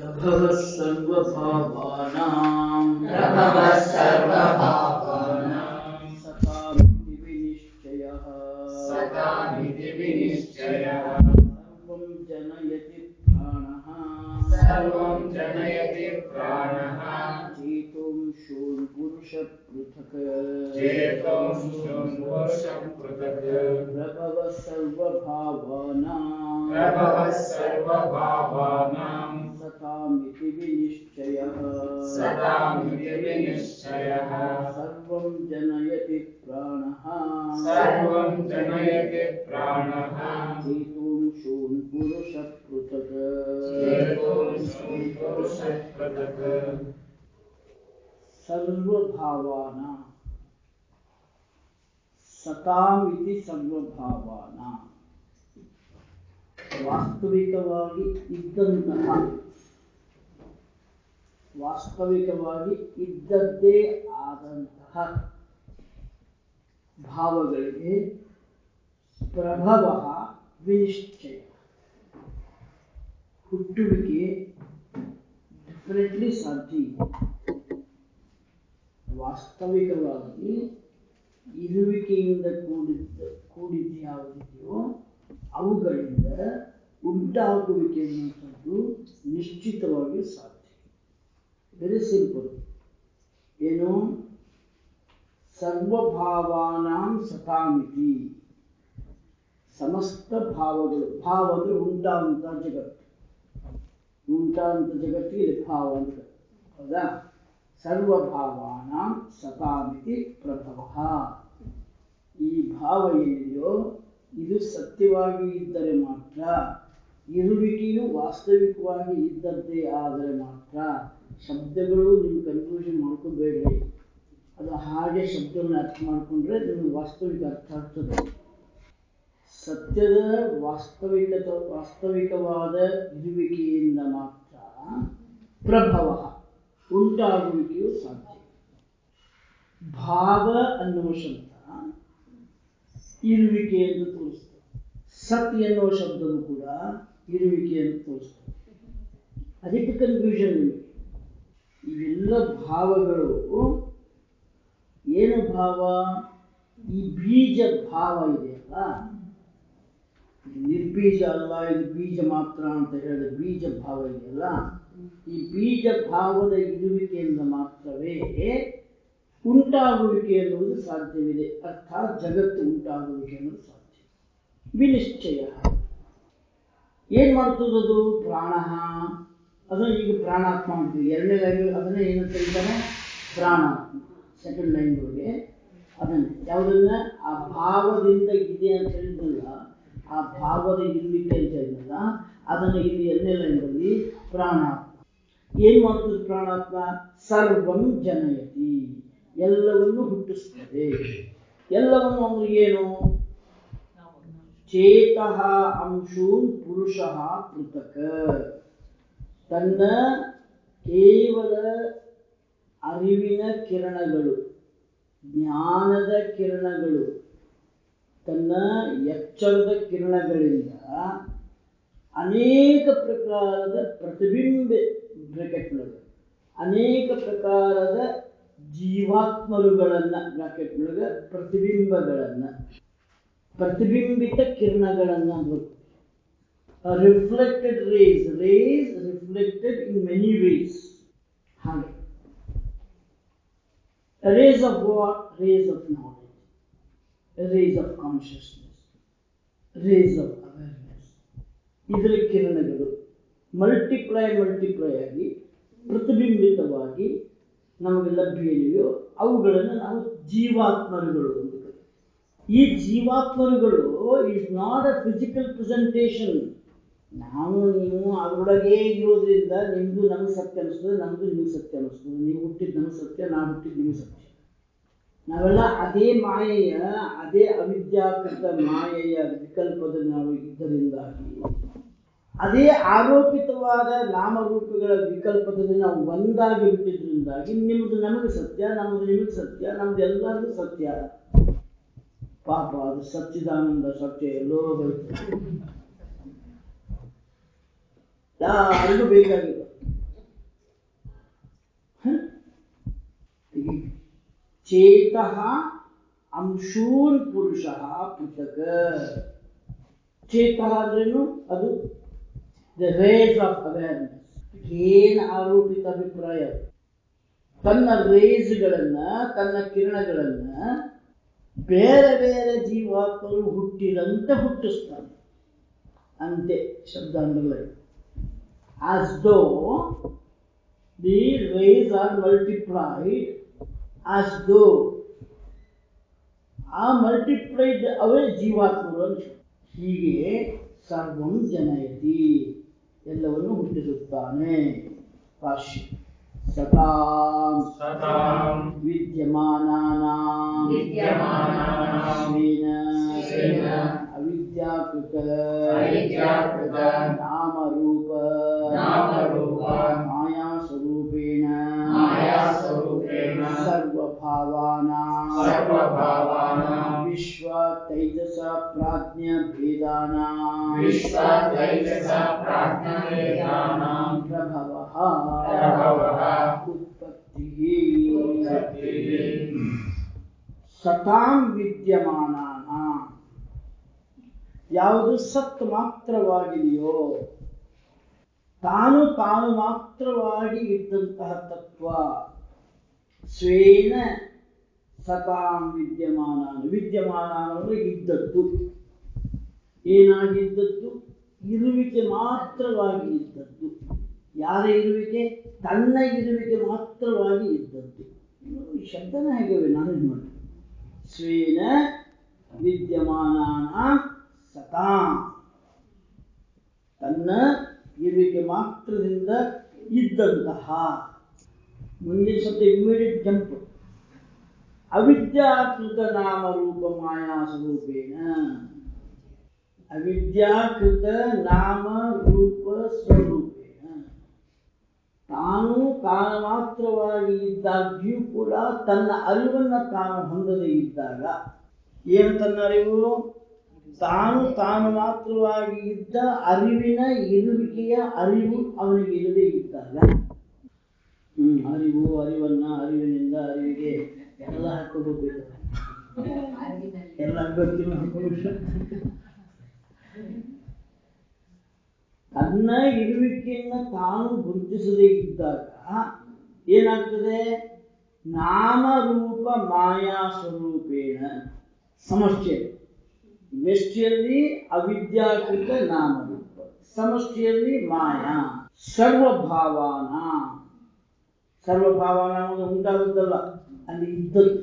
प्रभवः सर्वभावानां प्रभवः सर्वभावानां सतामिति विनिश्चयः सतामिति विनिश्चयः सर्वं जनयति प्राणः सर्वं जनयति प्राणः चेतुं शून् पुरुषपृथक् चेतों पुरुषं पृथक् प्रभवः सर्वभावानां प्रभवः सर्वभावानां सतामिति विनिश्चयः सतामिति विनिश्चयः सर्वं जनयति प्राणः सर्वं जनयति प्राणः चेतुं शून् पुरुषपृथक् चेतों पुरुषं पृथक् ಸರ್ವಭಾವಾನ ಸತಾಮಿತಿ ಸರ್ವಭಾವಾನ ವಾಸ್ತವಿಕವಾಗಿ ಇದ್ದಂತಹ ವಾಸ್ತವಿಕವಾಗಿ ಇದ್ದದ್ದೇ ಆದಂತಹ ಭಾವಗಳಿಗೆ ಪ್ರಭವ ವಿನಿಶ್ಚಯ ಹುಟ್ಟುವಿಕೆ ಡೆಫಿನೆಟ್ಲಿ ಸಾಧ್ಯ ಇದೆ ವಾಸ್ತವಿಕವಾಗಿ ಇರುವಿಕೆಯಿಂದ ಕೂಡಿದ್ದ ಕೂಡಿದ್ದು ಯಾವುದಿದೆಯೋ ಅವುಗಳಿಂದ ಉಂಟಾಗುವಿಕೆ ಅನ್ನುವಂಥದ್ದು ನಿಶ್ಚಿತವಾಗಿ ಸಾಧ್ಯ ವೆರಿ ಸಿಂಪಲ್ ಏನು ಸರ್ವಭಾವಾನಾಂ ಸತಾಮಿತಿ ಸಮಸ್ತ ಭಾವಗಳು ಭಾವ ಅಂದ್ರೆ ಉಂಟಾದಂಥ ಜಗತ್ತು ಉಂಟಾದಂಥ ಜಗತ್ತಿಗೆ ಇಲ್ಲಿ ಭಾವ ಅಂತ ಹೌದಾ ಸರ್ವಭಾವಾನಾಂ ಸತಾಮಿತಿ ಪ್ರಭವ ಈ ಭಾವ ಏನಿದೆಯೋ ಇದು ಸತ್ಯವಾಗಿ ಇದ್ದರೆ ಮಾತ್ರ ಇರುವಿಕೆಯು ವಾಸ್ತವಿಕವಾಗಿ ಇದ್ದದ್ದೇ ಆದರೆ ಮಾತ್ರ ಶಬ್ದಗಳು ನೀವು ಕನ್ಫ್ಯೂಷನ್ ಮಾಡ್ಕೋಬೇಡ್ರಿ ಅದು ಹಾಗೆ ಶಬ್ದವನ್ನು ಅರ್ಥ ಮಾಡಿಕೊಂಡ್ರೆ ನಿಮಗೆ ವಾಸ್ತವಿಕ ಅರ್ಥ ಆಗ್ತದೆ ಸತ್ಯದ ವಾಸ್ತವಿಕತ ವಾಸ್ತವಿಕವಾದ ಇರುವಿಕೆಯಿಂದ ಮಾತ್ರ ಪ್ರಭವ ಉಂಟಾಗುವಿಕೆಯು ಸಾಧ್ಯ ಭಾವ ಅನ್ನುವ ಶಬ್ದ ಇರುವಿಕೆ ಎಂದು ತೋರಿಸ್ತದೆ ಸತ್ ಎನ್ನುವ ಶಬ್ದವು ಕೂಡ ಇರುವಿಕೆಯನ್ನು ತೋರಿಸ್ತದೆ ಅದಕ್ಕೆ ಕನ್ಫ್ಯೂಷನ್ ನಿಮಗೆ ಇವೆಲ್ಲ ಭಾವಗಳು ಏನು ಭಾವ ಈ ಬೀಜ ಭಾವ ಇದೆಯಲ್ಲ ನಿರ್ಬೀಜ ಅಲ್ಲ ಇದು ಬೀಜ ಮಾತ್ರ ಅಂತ ಹೇಳಿದ ಬೀಜ ಭಾವ ಇದೆಯಲ್ಲ ಈ ಬೀಜ ಭಾವದ ಇರುವಿಕೆಯಿಂದ ಮಾತ್ರವೇ ಉಂಟಾಗುವಿಕೆ ಎನ್ನುವುದು ಸಾಧ್ಯವಿದೆ ಅರ್ಥಾತ್ ಜಗತ್ತು ಉಂಟಾಗುವಿಕೆ ಅನ್ನೋದು ಸಾಧ್ಯ ವಿನಿಶ್ಚಯ ಏನ್ ಮಾಡ್ತದದು ಪ್ರಾಣ ಅದನ್ನ ಈಗ ಪ್ರಾಣಾತ್ಮ ಅಂತೀವಿ ಎರಡನೇ ಲೈನ್ ಅದನ್ನ ಏನಂತ ಹೇಳ್ತಾರೆ ಪ್ರಾಣಾತ್ಮ ಸೆಕೆಂಡ್ ಲೈನ್ ಒಳಗೆ ಅದನ್ನ ಯಾವುದನ್ನ ಆ ಭಾವದಿಂದ ಇದೆ ಅಂತ ಹೇಳಿದ್ನಲ್ಲ ಆ ಭಾವದ ಇರುವಿಕೆ ಅಂತ ಹೇಳಿದ್ನಲ್ಲ ಅದನ್ನ ಇಲ್ಲಿ ಎರಡನೇ ಲೈನ್ನಲ್ಲಿ ಪ್ರಾಣಾತ್ಮ ಏನ್ ಮಾಡ್ತದೆ ಪ್ರಾಣಾತ್ಮ ಸರ್ವಂ ಜನಯತಿ ಎಲ್ಲವನ್ನು ಹುಟ್ಟಿಸ್ತದೆ ಎಲ್ಲವನ್ನು ಅಂದ್ರೆ ಏನು ಚೇತಃ ಅಂಶೂನ್ ಪುರುಷ ಪೃಥಕ್ ತನ್ನ ಕೇವಲ ಅರಿವಿನ ಕಿರಣಗಳು ಜ್ಞಾನದ ಕಿರಣಗಳು ತನ್ನ ಎಚ್ಚರದ ಕಿರಣಗಳಿಂದ ಅನೇಕ ಪ್ರಕಾರದ ಪ್ರತಿಬಿಂಬ ಬ್ರಾಕೆಟ್ನೊಳಗೆ ಅನೇಕ ಪ್ರಕಾರದ ಜೀವಾತ್ಮರುಗಳನ್ನ ಬ್ರಾಕೆಟ್ನೊಳಗೆ ಪ್ರತಿಬಿಂಬಗಳನ್ನ ಪ್ರತಿಬಿಂಬಿತ ಕಿರಣಗಳನ್ನ reflected rays rays reflected in many ways ಹಾಗೆ rays of what rays of knowledge rays of consciousness rays of awareness ಇದರ ಕಿರಣಗಳು ಮಲ್ಟಿಪ್ಲೈ ಮಲ್ಟಿಪ್ಲೈ ಆಗಿ ಪ್ರತಿಬಿಂಬಿತವಾಗಿ ನಮಗೆ ಲಭ್ಯ ಏನಿವೆಯೋ ಅವುಗಳನ್ನು ನಾವು ಜೀವಾತ್ಮರುಗಳು ಅಂತ ಕರೀತೀವಿ. ಈ ಜೀವಾತ್ಮರುಗಳು is not a physical presentation ನಾವು ನೀವು ಅದರೊಳಗೆ ಇರೋದ್ರಿಂದ ನಿಮ್ದು ನಮಗೆ ಸತ್ಯ ಅನಿಸ್ತದೆ ನಮ್ದು ನಿಮಗೆ ಸತ್ಯ ಅನಿಸ್ತದೆ ನೀವು ಹುಟ್ಟಿದ ನಮಗೆ ಸತ್ಯ ನಾವು ಹುಟ್ಟಿದ ನಿಮಗೆ ಸತ್ಯ ನಾವೆಲ್ಲ ಅದೇ ಮಾಯೆಯ ಅದೇ ಅವಿದ್ಯಾಕೃತ ಮಾಯೆಯ ವಿಕಲ್ಪದಲ್ಲಿ ನಾವು ಇದ್ದರಿಂದಾಗಿ ಅದೇ ಆರೋಪಿತವಾದ ನಾಮರೂಪಗಳ ವಿಕಲ್ಪದಲ್ಲಿ ನಾವು ಒಂದಾಗಿ ಬಿಟ್ಟಿದ್ರಿಂದಾಗಿ ನಿಮ್ದು ನಮಗೆ ಸತ್ಯ ನಮ್ದು ನಿಮಗೆ ಸತ್ಯ ನಮ್ದು ಎಲ್ಲರಿಗೂ ಸತ್ಯ ಪಾಪ ಅದು ಸಚ್ಚಿದಾನಂದ ಸತ್ಯ ಎಲ್ಲೋ ಹೋಯ್ತು ಯಾರಿಗೂ ಬೇಕಾಗಿಲ್ಲ ಚೇತಃ ಅಂಶೂನ್ ಪುರುಷಃ ಪೃಥಕ್ ಚೇತಃ ಅಂದ್ರೇನು ಅದು ದ ರೇಸ್ ಆಫ್ ಅವೇರ್ನೆಸ್ ಏನ್ ಆರೋಪಿತ ಅಭಿಪ್ರಾಯ ತನ್ನ ರೇಸ್ಗಳನ್ನ ತನ್ನ ಕಿರಣಗಳನ್ನ ಬೇರೆ ಬೇರೆ ಜೀವಾತ್ಮರು ಹುಟ್ಟಿದಂತೆ ಹುಟ್ಟಿಸ್ತಾನೆ ಅಂತೆ ಶಬ್ದ underline as though the rays are multiplied as though ಆ ಮಲ್ಟಿಪ್ಲೈಡ್ ಅವೇ ಜೀವಾತ್ಮರು ಅಂತ ಹೀಗೆ ಸರ್ವಂ ಜನಯತಿ ಎಲ್ಲವನ್ನು ಹುಟ್ಟಿಸುತ್ತಾನೆ ಭಾಷ್ಯ ಸತಾಂ ಸತಾಂ ವಿದ್ಯಮಾನಾನಾಂ ವಿದ್ಯಮಾನಾನಾಂ ಸ್ವೇನ ಸ್ವೇನ ಅವಿದ್ಯಾಕೃತ ಅವಿದ್ಯಾಕೃತ ನಾಮರೂಪ ನಾಮರೂಪ ಮಾಯಾಸ್ವರೂಪೇಣ ಮಾಯಾಸ್ವರೂಪೇಣ ಸರ್ವಭಾವಾನಾಂ ಸರ್ವಭಾವಾನಾಂ ವಿಶ್ವ ತೈಜಸ ಪ್ರಾಜ್ಞ ಭೇದಾನಾಂ ವಿಶ್ವ ತೈಜಸ ಪ್ರಾಜ್ಞವೇದಾನಾಂ ಪ್ರಭವಃ ಪ್ರಭವಃ ಉತ್ಪತ್ತಿಃ ಉತ್ಪತ್ತಿಃ ಸತಾಂ ವಿದ್ಯಮಾನಾನ ಯಾವುದು ಸತ್ ಮಾತ್ರವಾಗಿದೆಯೋ ತಾನು ತಾನು ಮಾತ್ರವಾಗಿ ಇದ್ದಂತಹ ತತ್ವ ಸ್ವೇನ ಸತಾಂ ವಿದ್ಯಮಾನ ವಿದ್ಯಮಾನ ಅಂದರೆ ಇದ್ದದ್ದು ಏನಾಗಿದ್ದದ್ದು ಇರುವಿಕೆ ಮಾತ್ರವಾಗಿ ಇದ್ದದ್ದು ಯಾರ ಇರುವಿಕೆ ತನ್ನ ಇರುವಿಕೆ ಮಾತ್ರವಾಗಿ ಇದ್ದದ್ದು ಇವರು ಈ ಶಬ್ದನ ಹೇಗವೆ ನಾನು ನೋಡಿ ಸ್ವೇನ ವಿದ್ಯಮಾನಾನ ಸತಾ ತನ್ನ ಇರುವಿಕೆ ಮಾತ್ರದಿಂದ ಇದ್ದಂತಹ ಮುಂದಿನ ಶಬ್ದ ಇಮ್ಮಿಡಿಯೇಟ್ ಜಂಪ್ ಅವಿದ್ಯಾಕೃತ ನಾಮರೂಪ ಮಾಯಾ ಸ್ವರೂಪೇಣ ಅವಿದ್ಯಾಕೃತ ನಾಮ ರೂಪ ಸ್ವರೂಪೇಣ ತಾನು ತಾನು ಮಾತ್ರವಾಗಿ ಇದ್ದಾಗ್ಯೂ ಕೂಡ ತನ್ನ ಅರಿವನ್ನ ತಾನು ಹೊಂದದೇ ಇದ್ದಾಗ ಏನು ತನ್ನ ಅರಿವು ತಾನು ತಾನು ಮಾತ್ರವಾಗಿ ಇದ್ದ ಅರಿವಿನ ಇರುವಿಕೆಯ ಅರಿವು ಅವನಿಗೆ ಇಲ್ಲದೇ ಇದ್ದಾಗ ಹ್ಮ್ ಅರಿವು ಅರಿವನ್ನ ಅರಿವಿನಿಂದ ಅರಿವಿಗೆ ಎಲ್ಲ ಹಾಕೋಬೇಕು ಎಲ್ಲ ಗೊತ್ತಿಲ್ಲ ಹಾಕೋಬೇಕು ತನ್ನ ಇರುವಿಕೆಯನ್ನು ತಾನು ಗುರುತಿಸದೇ ಇದ್ದಾಗ ಏನಾಗ್ತದೆ ನಾಮರೂಪ ಮಾಯಾ ಸ್ವರೂಪೇಣ ಸಮಷ್ಟಿಯಲ್ಲಿ ವ್ಯಷ್ಟಿಯಲ್ಲಿ ಅವಿದ್ಯಾಕೃತ ನಾಮರೂಪ ಸಮಷ್ಟಿಯಲ್ಲಿ ಮಾಯಾ ಸರ್ವಭಾವಾನ ಸರ್ವಭಾವನ ಅನ್ನೋದು ಉಂಟಾಗುತ್ತಲ್ಲ ಅಲ್ಲಿ ಇದ್ದದ್ದು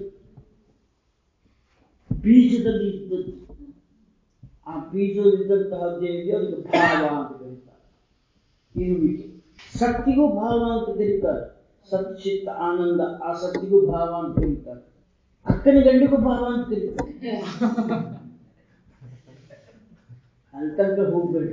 ಬೀಜದಲ್ಲಿ ಇದ್ದದ್ದು ಆ ಬೀಜದಲ್ಲಿದ್ದಂತಹದ್ದೇನಿದೆಯೋ ಅದಕ್ಕೆ ಭಾವ ಅಂತ ಕರೀತಾರೆ ಇರುವಿಕೆ ಶಕ್ತಿಗೂ ಭಾವ ಅಂತ ಕರೀತಾರೆ ಸತ್ ಚಿತ್ತ ಆನಂದ ಆ ಶಕ್ತಿಗೂ ಭಾವ ಅಂತ ಕರೀತಾರೆ ಅಕ್ಕನ ಗಂಡಿಗೂ ಭಾವ ಅಂತ ಕರೀತಾರೆ ಅಲ್ಲಿ ತನಕ ಹೋಗ್ಬೇಡಿ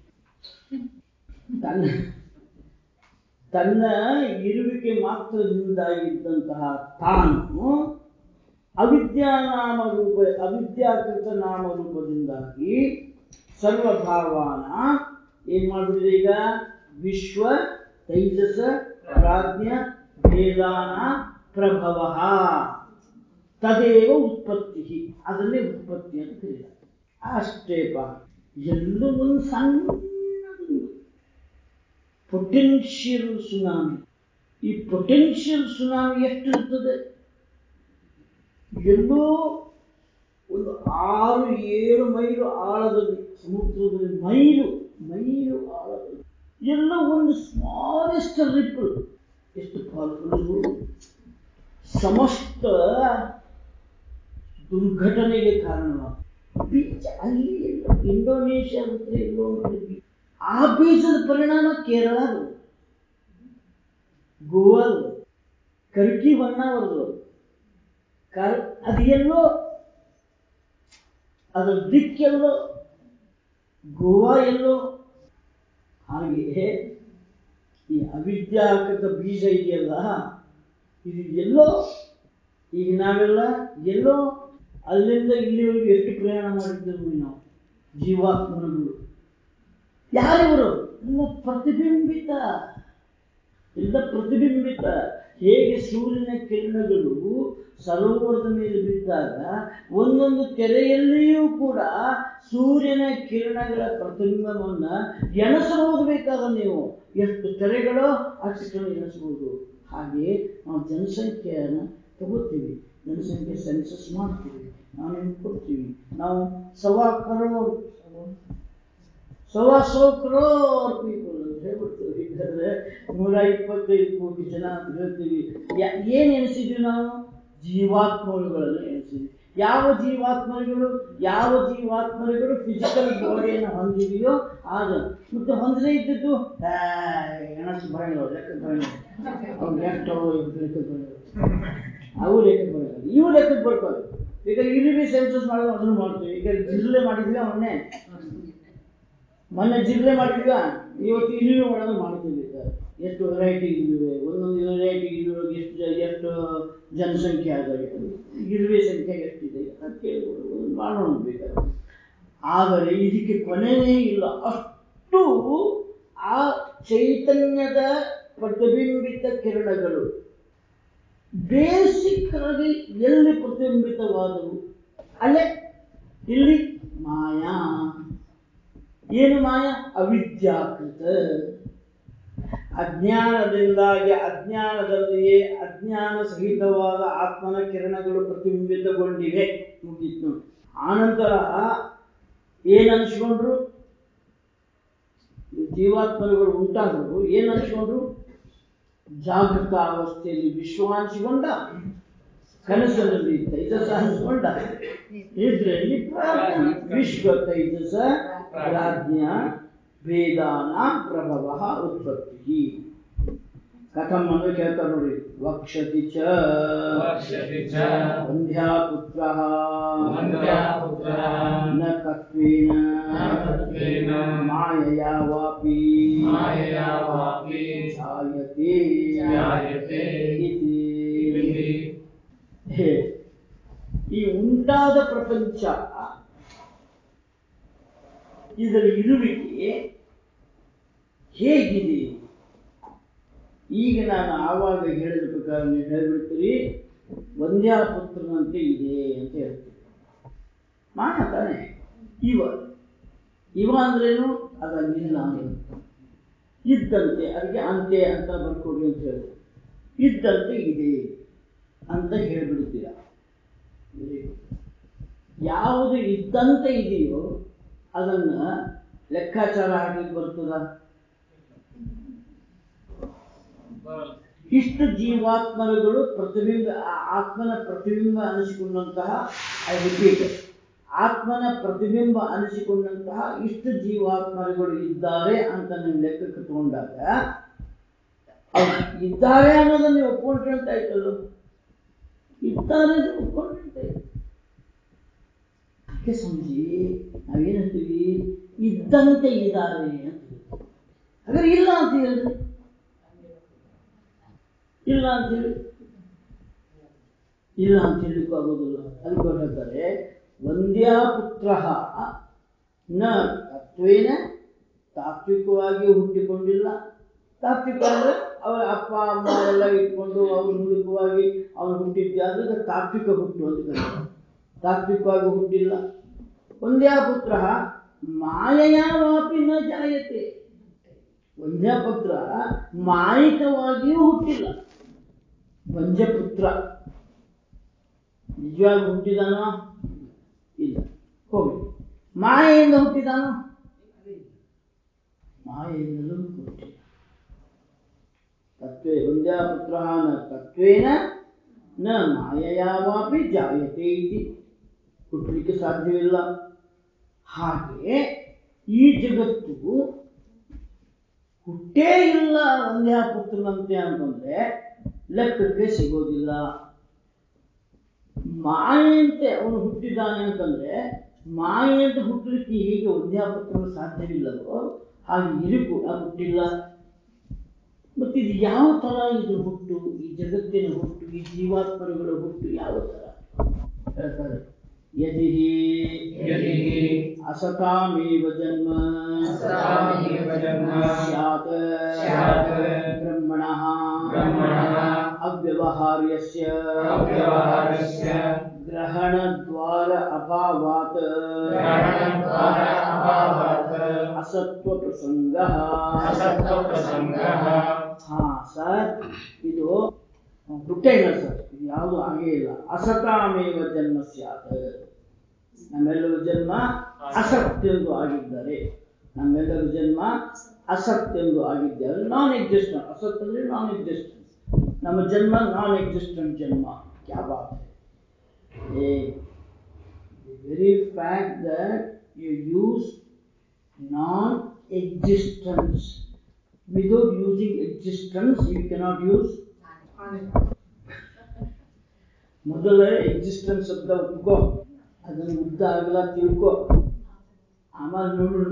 ತನ್ನ ತನ್ನ ಇರುವಿಕೆ ಮಾತ್ರದಿಂದಾಗಿದ್ದಂತಹ ತಾನು ಅವಿದ್ಯಾನಾಮ ರೂಪ ಅವಿದ್ಯಾಕೃತ ನಾಮರೂಪದಿಂದಾಗಿ ಸರ್ವಭಾವಾನ ಏನ್ ಮಾಡಿದ್ರೆ ಈಗ ವಿಶ್ವ ತೈಜಸ ಪ್ರಾಜ್ಞ ವೇದಾನ ಪ್ರಭವ ತದೇವ ಉತ್ಪತ್ತಿ ಅದನ್ನೇ ಉತ್ಪತ್ತಿ ಅಂತ ಕರೀತಾರೆ ಅಷ್ಟೇ ಪಾ ಎಲ್ಲೂ ಒಂದು ಸಣ್ಣದು ಪೊಟೆನ್ಷಿಯಲ್ ಸುನಾಮಿ ಈ ಪೊಟೆನ್ಷಿಯಲ್ ಸುನಾಮಿ ಎಷ್ಟಿರ್ತದೆ ಎಲ್ಲೋ ಒಂದು ಆರು ಏಳು ಮೈಲು ಆಳದಲ್ಲಿ ಸಮುದ್ರದಲ್ಲಿ ಮೈಲು ಮೈಲು ಆಳದಲ್ಲಿ ಎಲ್ಲ ಒಂದು ಸ್ಮಾಲೆಸ್ಟ್ ರಿಪಲ್ ಎಷ್ಟು ಪವರ್ಫುಲ್ ಸಮಸ್ತ ದುರ್ಘಟನೆಗೆ ಕಾರಣವಾಗ್ತದೆ ಬೀಚ್ ಅಲ್ಲಿ ಎಲ್ಲೋ ಇಂಡೋನೇಷ್ಯಾ ಹತ್ರ ಎಲ್ಲೋ ಒಂದು ಕಡೆ beach. ಆ ಬೀಜದ ಪರಿಣಾಮ ಕೇರಳ ಗೋವಾ ಕರ್ಕಿ ಹೊನ್ನಾವರದು ಕರ್ ಅದು ಎಲ್ಲೋ ಅದರ ದಿಕ್ಕೆಲ್ಲೋ ಗೋವಾ ಎಲ್ಲೋ ಹಾಗೆ ಈ ಅವಿದ್ಯಾಕೃತ ಬೀಜ ಇದೆಯಲ್ಲ ಇದು ಎಲ್ಲೋ ಈಗ ನಾವೆಲ್ಲ ಎಲ್ಲೋ ಅಲ್ಲಿಂದ ಇಲ್ಲಿವರೆಗೂ ಎಷ್ಟು ಪ್ರಯಾಣ ಮಾಡಿದ್ದೆವು ನಾವು ಜೀವಾತ್ಮನಗಳು ಯಾರಿವರು ಎಲ್ಲ ಪ್ರತಿಬಿಂಬಿತ ಎಲ್ಲ ಪ್ರತಿಬಿಂಬಿತ ಹೇಗೆ ಸೂರ್ಯನ ಕಿರಣಗಳು ಸರೋವರದ ಮೇಲೆ ಬಿದ್ದಾಗ ಒಂದೊಂದು ಕೆರೆಯಲ್ಲಿಯೂ ಕೂಡ ಸೂರ್ಯನ ಕಿರಣಗಳ ಪ್ರತಿಬಿಂಬವನ್ನ ಎಣಿಸಬಹುದು ಬೇಕಾದ ನೀವು ಎಷ್ಟು ಕೆರೆಗಳೋ ಅಷ್ಟನ್ನು ಎಣಿಸಬಹುದು ಹಾಗೆ ನಾವು ಜನಸಂಖ್ಯೆಯನ್ನು ತಗೋತೀವಿ ಜನಸಂಖ್ಯೆ ಸೆನ್ಸಸ್ ಮಾಡ್ತೀವಿ ನಾವು ನಿಮ್ಗೆ ಕೊಡ್ತೀವಿ ನಾವು ಸವಾ ಕರೋಡ್ ಸವಾ ಸೋ ಕ್ರೋರ್ ಪೀಪಲ್ ಅಂತ ಹೇಳ್ಬಿಡ್ತೀವಿ ಯಾಕಂದ್ರೆ ನೂರ ಇಪ್ಪತ್ತೈದು ಕೋಟಿ ಜನ ಅಂತ ಹೇಳ್ತೀವಿ ಯಾ- ಏನ್ ಎಣಿಸಿದ್ವಿ ನಾವು ಜೀವಾತ್ಮಗಳನ್ನು ಎಣಿಸಿದ್ವಿ ಯಾವ ಜೀವಾತ್ಮಗಳು ಯಾವ ಜೀವಾತ್ಮಗಳು ಫಿಸಿಕಲ್ ಬಾಡಿಯನ್ನು ಹೊಂದಿದೆಯೋ ಆಗ ಮತ್ತೆ ಹೊಂದದೇ ಇದ್ದದ್ದು ಆ, ಎಣಸು ಬರಂಗಿಲ್ಲ ಲೆಕ್ಕ ಬರಂಗಿಲ್ಲ ಅವ್ರು ಎಷ್ಟು ಲೆಕ್ಕ ಬರಂಗಿಲ್ಲ ಅವು ಲೆಕ್ಕ ಬರಲ್ಲ ಇವು ಲೆಕ್ಕಕ್ಕೆ ಬರ್ತಾವೆ ಈಗ ಇರುವೆ ಸೆನ್ಸಸ್ ಮಾಡೋದು ಅದನ್ನು ಮಾಡ್ತೀವಿ ಈಗ ಜಿಲ್ಲೆ ಮಾಡಿದ್ವಿ ಅವನ್ನೇ ಮೊನ್ನೆ ಜಿಲ್ಲೆ ಮಾಡಿದ್ವಾ ಇವತ್ತು ಇರುವೆ ಮಾಡೋದು ಮಾಡ್ತೀವಿ ಈಗ. ಎಷ್ಟು ವೆರೈಟಿ ಇರುವೆ ಒಂದೊಂದು ವೆರೈಟಿ ಇರುವೆ ಎಷ್ಟು ಜ- ಎಷ್ಟು ಜನಸಂಖ್ಯೆ ಆದಾಗ ಇರುವೆ ಸಂಖ್ಯೆ ಎಷ್ಟಿದೆ ಅಂತ ಕೇಳ್ಬೋದು ಒಂದು ಮಾಡೋಣ ಬೇಕಾದ್ರೆ ಆದರೆ ಇದಕ್ಕೆ ಕೊನೆಯೇ ಇಲ್ಲ ಅಷ್ಟು ಆ ಚೈತನ್ಯದ ಪ್ರತಿಬಿಂಬಿತ ಕಿರಣಗಳು ಬೇಸಿಕ್ ಆಗಿ ಎಲ್ಲಿ ಪ್ರತಿಬಿಂಬಿತವಾದವು ಅಲ್ಲೇ ಇಲ್ಲಿ ಮಾಯಾ ಏನು ಮಾಯ ಅವಿದ್ಯಾಕೃತ ಅಜ್ಞಾನದಿಂದಾಗಿ ಅಜ್ಞಾನದಲ್ಲಿಯೇ ಅಜ್ಞಾನ ಸಹಿತವಾದ ಆತ್ಮನ ಕಿರಣಗಳು ಪ್ರತಿಬಿಂಬಿತಗೊಂಡಿವೆ ಮುಗೀತು ಆನಂತರ ಏನ್ ಅನ್ಸ್ಕೊಂಡ್ರು ಈ ಜೀವಾತ್ಮಗಳು ಉಂಟಾದ್ರು ಏನ್ ಅನ್ಸ್ಕೊಂಡ್ರು ಜಾಗೃತ ಅವಸ್ಥೆಯಲ್ಲಿ ವಿಶ್ವ ಅನ್ಸ್ಕೊಂಡ ಕನಸಿನಲ್ಲಿ ತೈಜಸ ಅನ್ಸ್ಕೊಂಡ ಇದ್ರಲ್ಲಿ ಪ್ರಾಜ್ಞ ವಿಶ್ವ ತೈಜಸ ಪ್ರಾಜ್ಞ ವೇದಾನ ಪ್ರಭವ ಉತ್ಪತ್ತಿ ಕಥಂ ಅಂದ್ರೆ ಕೇಳ್ತಾರೆ ನೋಡಿ ವಕ್ಷತಿ ಚ ವಕ್ಷ್ಯತಿ ಚ ವಂದ್ಯಾ ಪುತ್ರ ವಂದ್ಯಾ ಪುತ್ರಃ ನ ತತ್ವೇನ ನ ತತ್ವೇನ ಮಾಯಯಾ ವಾಪಿ ಮಾಯಯಾ ವಾಪಿ ಜಾಯತೆ ಜಾಯತೆ ಇತಿ. ಇತಿ. ಹೇ, ಈ ಉಂಟಾದ ಪ್ರಪಂಚ ಇದರ ಇರುವಿಕೆ ಹೇಗಿದೆ ಈಗ ನಾನು ಆವಾಗ ಹೇಳಿದ ಪ್ರಕಾರ ನೀವು ಹೇಳ್ಬಿಡ್ತೀರಿ ವಂದ್ಯಾಪುತ್ರನಂತೆ ಇದೆ ಅಂತ ಹೇಳ್ತೀರಿ ಮಾಯ ತಾನೆ ಇವ ಇವ ಅಂದ್ರೇನು ಅದಲ್ಲಿಲ್ಲ ಅಂದ್ರೆ ಇದ್ದಂತೆ ಅದಕ್ಕೆ ಅಂತೆ ಅಂತ ಬರ್ಕೊಡಿ ಅಂತ ಹೇಳಿದ್ರು ಇದ್ದಂತೆ ಇದೆ ಅಂತ ಹೇಳ್ಬಿಡ್ತೀರ Very good. ಯಾವುದು ಇದ್ದಂತೆ ಇದೆಯೋ ಅದನ್ನ ಲೆಕ್ಕಾಚಾರ ಹಾಕ್ಲಿಕ್ಕೆ ಬರ್ತದ ಇಷ್ಟು ಜೀವಾತ್ಮಗಳು ಪ್ರತಿಬಿಂಬ ಆ ಆತ್ಮನ ಪ್ರತಿಬಿಂಬ ಅನಿಸಿಕೊಂಡಂತಹ ಐ ರಿಪೀಟ್ ಆತ್ಮನ ಪ್ರತಿಬಿಂಬ ಅನಿಸಿಕೊಂಡಂತಹ ಇಷ್ಟು ಜೀವಾತ್ಮರುಗಳು ಇದ್ದಾರೆ ಅಂತ ನೀವು ಲೆಕ್ಕಕ್ಕೆ ತಗೊಂಡಾಗ ಅವ್ರು ಇದ್ದಾರೆ ಅನ್ನೋದನ್ನ ನೀವು ಒಪ್ಕೊಂಡ್ರೆ ಅಂತ ಆಯ್ತಲ್ಲ ಇದ್ದಾರೆ ಅಂತ ಒಪ್ಕೊಂಡ್ರೆ ಅಂತ ಆಯ್ತು ಅದಕ್ಕೆ ಸ್ವಾಮೀಜಿ ನಾವೇನಂತೀವಿ ಇದ್ದಂತೆ ಇದ್ದಾರೆ ಅಂತ ಹೇಳ್ತೀವಿ. ಹಾಗಾದ್ರೆ ಇಲ್ಲ ಅಂತ ಹೇಳಿದ್ರೆ ಇಲ್ಲ ಅಂತ ಹೇಳಿ ಇಲ್ಲ ಅಂತ ಹೇಳಲಿಕ್ಕೂ ಆಗೋದಿಲ್ಲ ಅದಕ್ಕೆ ಅವ್ರು ಹೇಳ್ತಾರೆ ವಂದ್ಯಾ ಪುತ್ರ ನ ತತ್ವೇನ ತಾತ್ವಿಕವಾಗಿ ಹುಟ್ಟಿಕೊಂಡಿಲ್ಲ ತಾತ್ವಿಕ ಅಂದ್ರೆ ಅವರ ಅಪ್ಪ ಅಮ್ಮ ಎಲ್ಲ ಇಟ್ಕೊಂಡು ಅವ್ರ ಮೂಲಕವಾಗಿ ಅವನು ಹುಟ್ಟಿದ್ದೆ ಅದಕ್ಕೆ ತಾತ್ವಿಕ ಹುಟ್ಟು ಅಂತ ಕರೀತಾರೆ ತಾತ್ವಿಕವಾಗಿ ಹುಟ್ಟಿಲ್ಲ ವಂದ್ಯಾ ಪುತ್ರ ಮಾಯೆಯ ವಾಪಿ ನ ಜಾಯತೆ ವಂದ್ಯಪುತ್ರ ಮಾಯಿಕವಾಗಿಯೂ ಹುಟ್ಟಿಲ್ಲ ವಂಜಪುತ್ರ ನಿಜವಾಗಿ ಹುಟ್ಟಿದಾನೋ ಇಲ್ಲ ಹೋಗಿ ಮಾಯೆಯಿಂದ ಹುಟ್ಟಿದಾನೋ ಮಾಯೆಯಿಂದಲೂ ಹುಟ್ಟಿಲ್ಲ ತತ್ವೇ ವಂದ್ಯಾಪುತ್ರ ನ ತತ್ವೇನ ನ ಮಾಯಯಾವಾಪಿ ಜಾಯತೆ ಇತಿ ಹುಟ್ಟಲಿಕ್ಕೆ ಸಾಧ್ಯವಿಲ್ಲ ಹಾಗೆ ಈ ಜಗತ್ತು ಹುಟ್ಟೇ ಇಲ್ಲ ವಂದ್ಯಾಪುತ್ರನಂತೆ ಅಂತಂದ್ರೆ ಲೆಕ್ಕಕ್ಕೆ ಸಿಗೋದಿಲ್ಲ ಮಾಯಂತೆ ಅವನು ಹುಟ್ಟಿದ್ದಾನೆ ಅಂತಂದ್ರೆ ಮಾಯಂತೆ ಹುಟ್ಟಲಿಕ್ಕೆ ಹೇಗೆ ವಂದ್ಯಾಪುತ್ರನು ಸಾಧ್ಯವಿಲ್ಲವೋ ಹಾಗೆ ಇದು ಕೂಡ ಹುಟ್ಟಿಲ್ಲ ಮತ್ತೆ ಇದು ಯಾವ ತರ ಇದು ಹುಟ್ಟು ಈ ಜಗತ್ತಿನ ಹುಟ್ಟು ಈ ಜೀವಾತ್ಮರುಗಳ ಹುಟ್ಟು ಯಾವ ತರ ಹೇಳ್ತಾರೆ ಯದಿ ಯದಿ ಅಸತಾಮೇವ ಜನ್ಮ ಅಸತಾಮೇವ ಜನ್ಮ ಸ್ಯಾತ್ ಸ್ಯಾತ್ ಬ್ರಹ್ಮಣಃ ಬ್ರಹ್ಮಣಃ ಅವ್ಯವಹಾರ್ಯಸ್ಯ ಅವ್ಯವಹಾರಸ್ಯ ಗ್ರಹಣದ್ವಾರ ಅಭಾವಾತ್ ಗ್ರಹಣದ್ವಾರ ಅಭಾವಾತ್ ಅಸತ್ವ ಪ್ರಸಂಗ ಅಸತ್ವಪ್ರಸಂಗಃ ಹಾ ಸರ್ ಇದು ಹುಟ್ಟೇನ ಸರ್ ಇದು ಯಾವುದು ಆಗೇ ಇಲ್ಲ ಅಸತಾಮೇವ ಜನ್ಮ ಸ್ಯಾತ್ ನಮ್ಮೆಲ್ಲರ ಜನ್ಮ ಅಸತ್ಯೆಂದು ಆಗಿದ್ದಾರೆ ನಮ್ಮೆಲ್ಲರ ಜನ್ಮ ಅಸತ್ಯೆಂದು ಆಗಿದ್ದಾರೆ ನಾನ್ ಎಕ್ಸಿಸ್ಟೆಂಟ್ ಅಸತ್ ಅಂದ್ರೆ ನಾನ್ ಎಕ್ಸಿಸ್ಟೆಂಟ್ ನಮ್ಮ ಜನ್ಮ ನಾನ್ ಎಕ್ಸಿಸ್ಟೆಂಟ್ ಜನ್ಮ ಕ್ಯಾ ಬಾತ್ ಹೈ the very fact that you use non-existence without using existence you cannot use ಮೊದಲ ಎಕ್ಸಿಸ್ಟೆನ್ಸ್ ಶಬ್ದ ಒಪ್ಕೋ ಅದನ್ನು ಉದ್ದ ಆಗಲ್ಲ ತಿಳ್ಕೊ ಆಮೇಲೆ ನೋಡೋಣ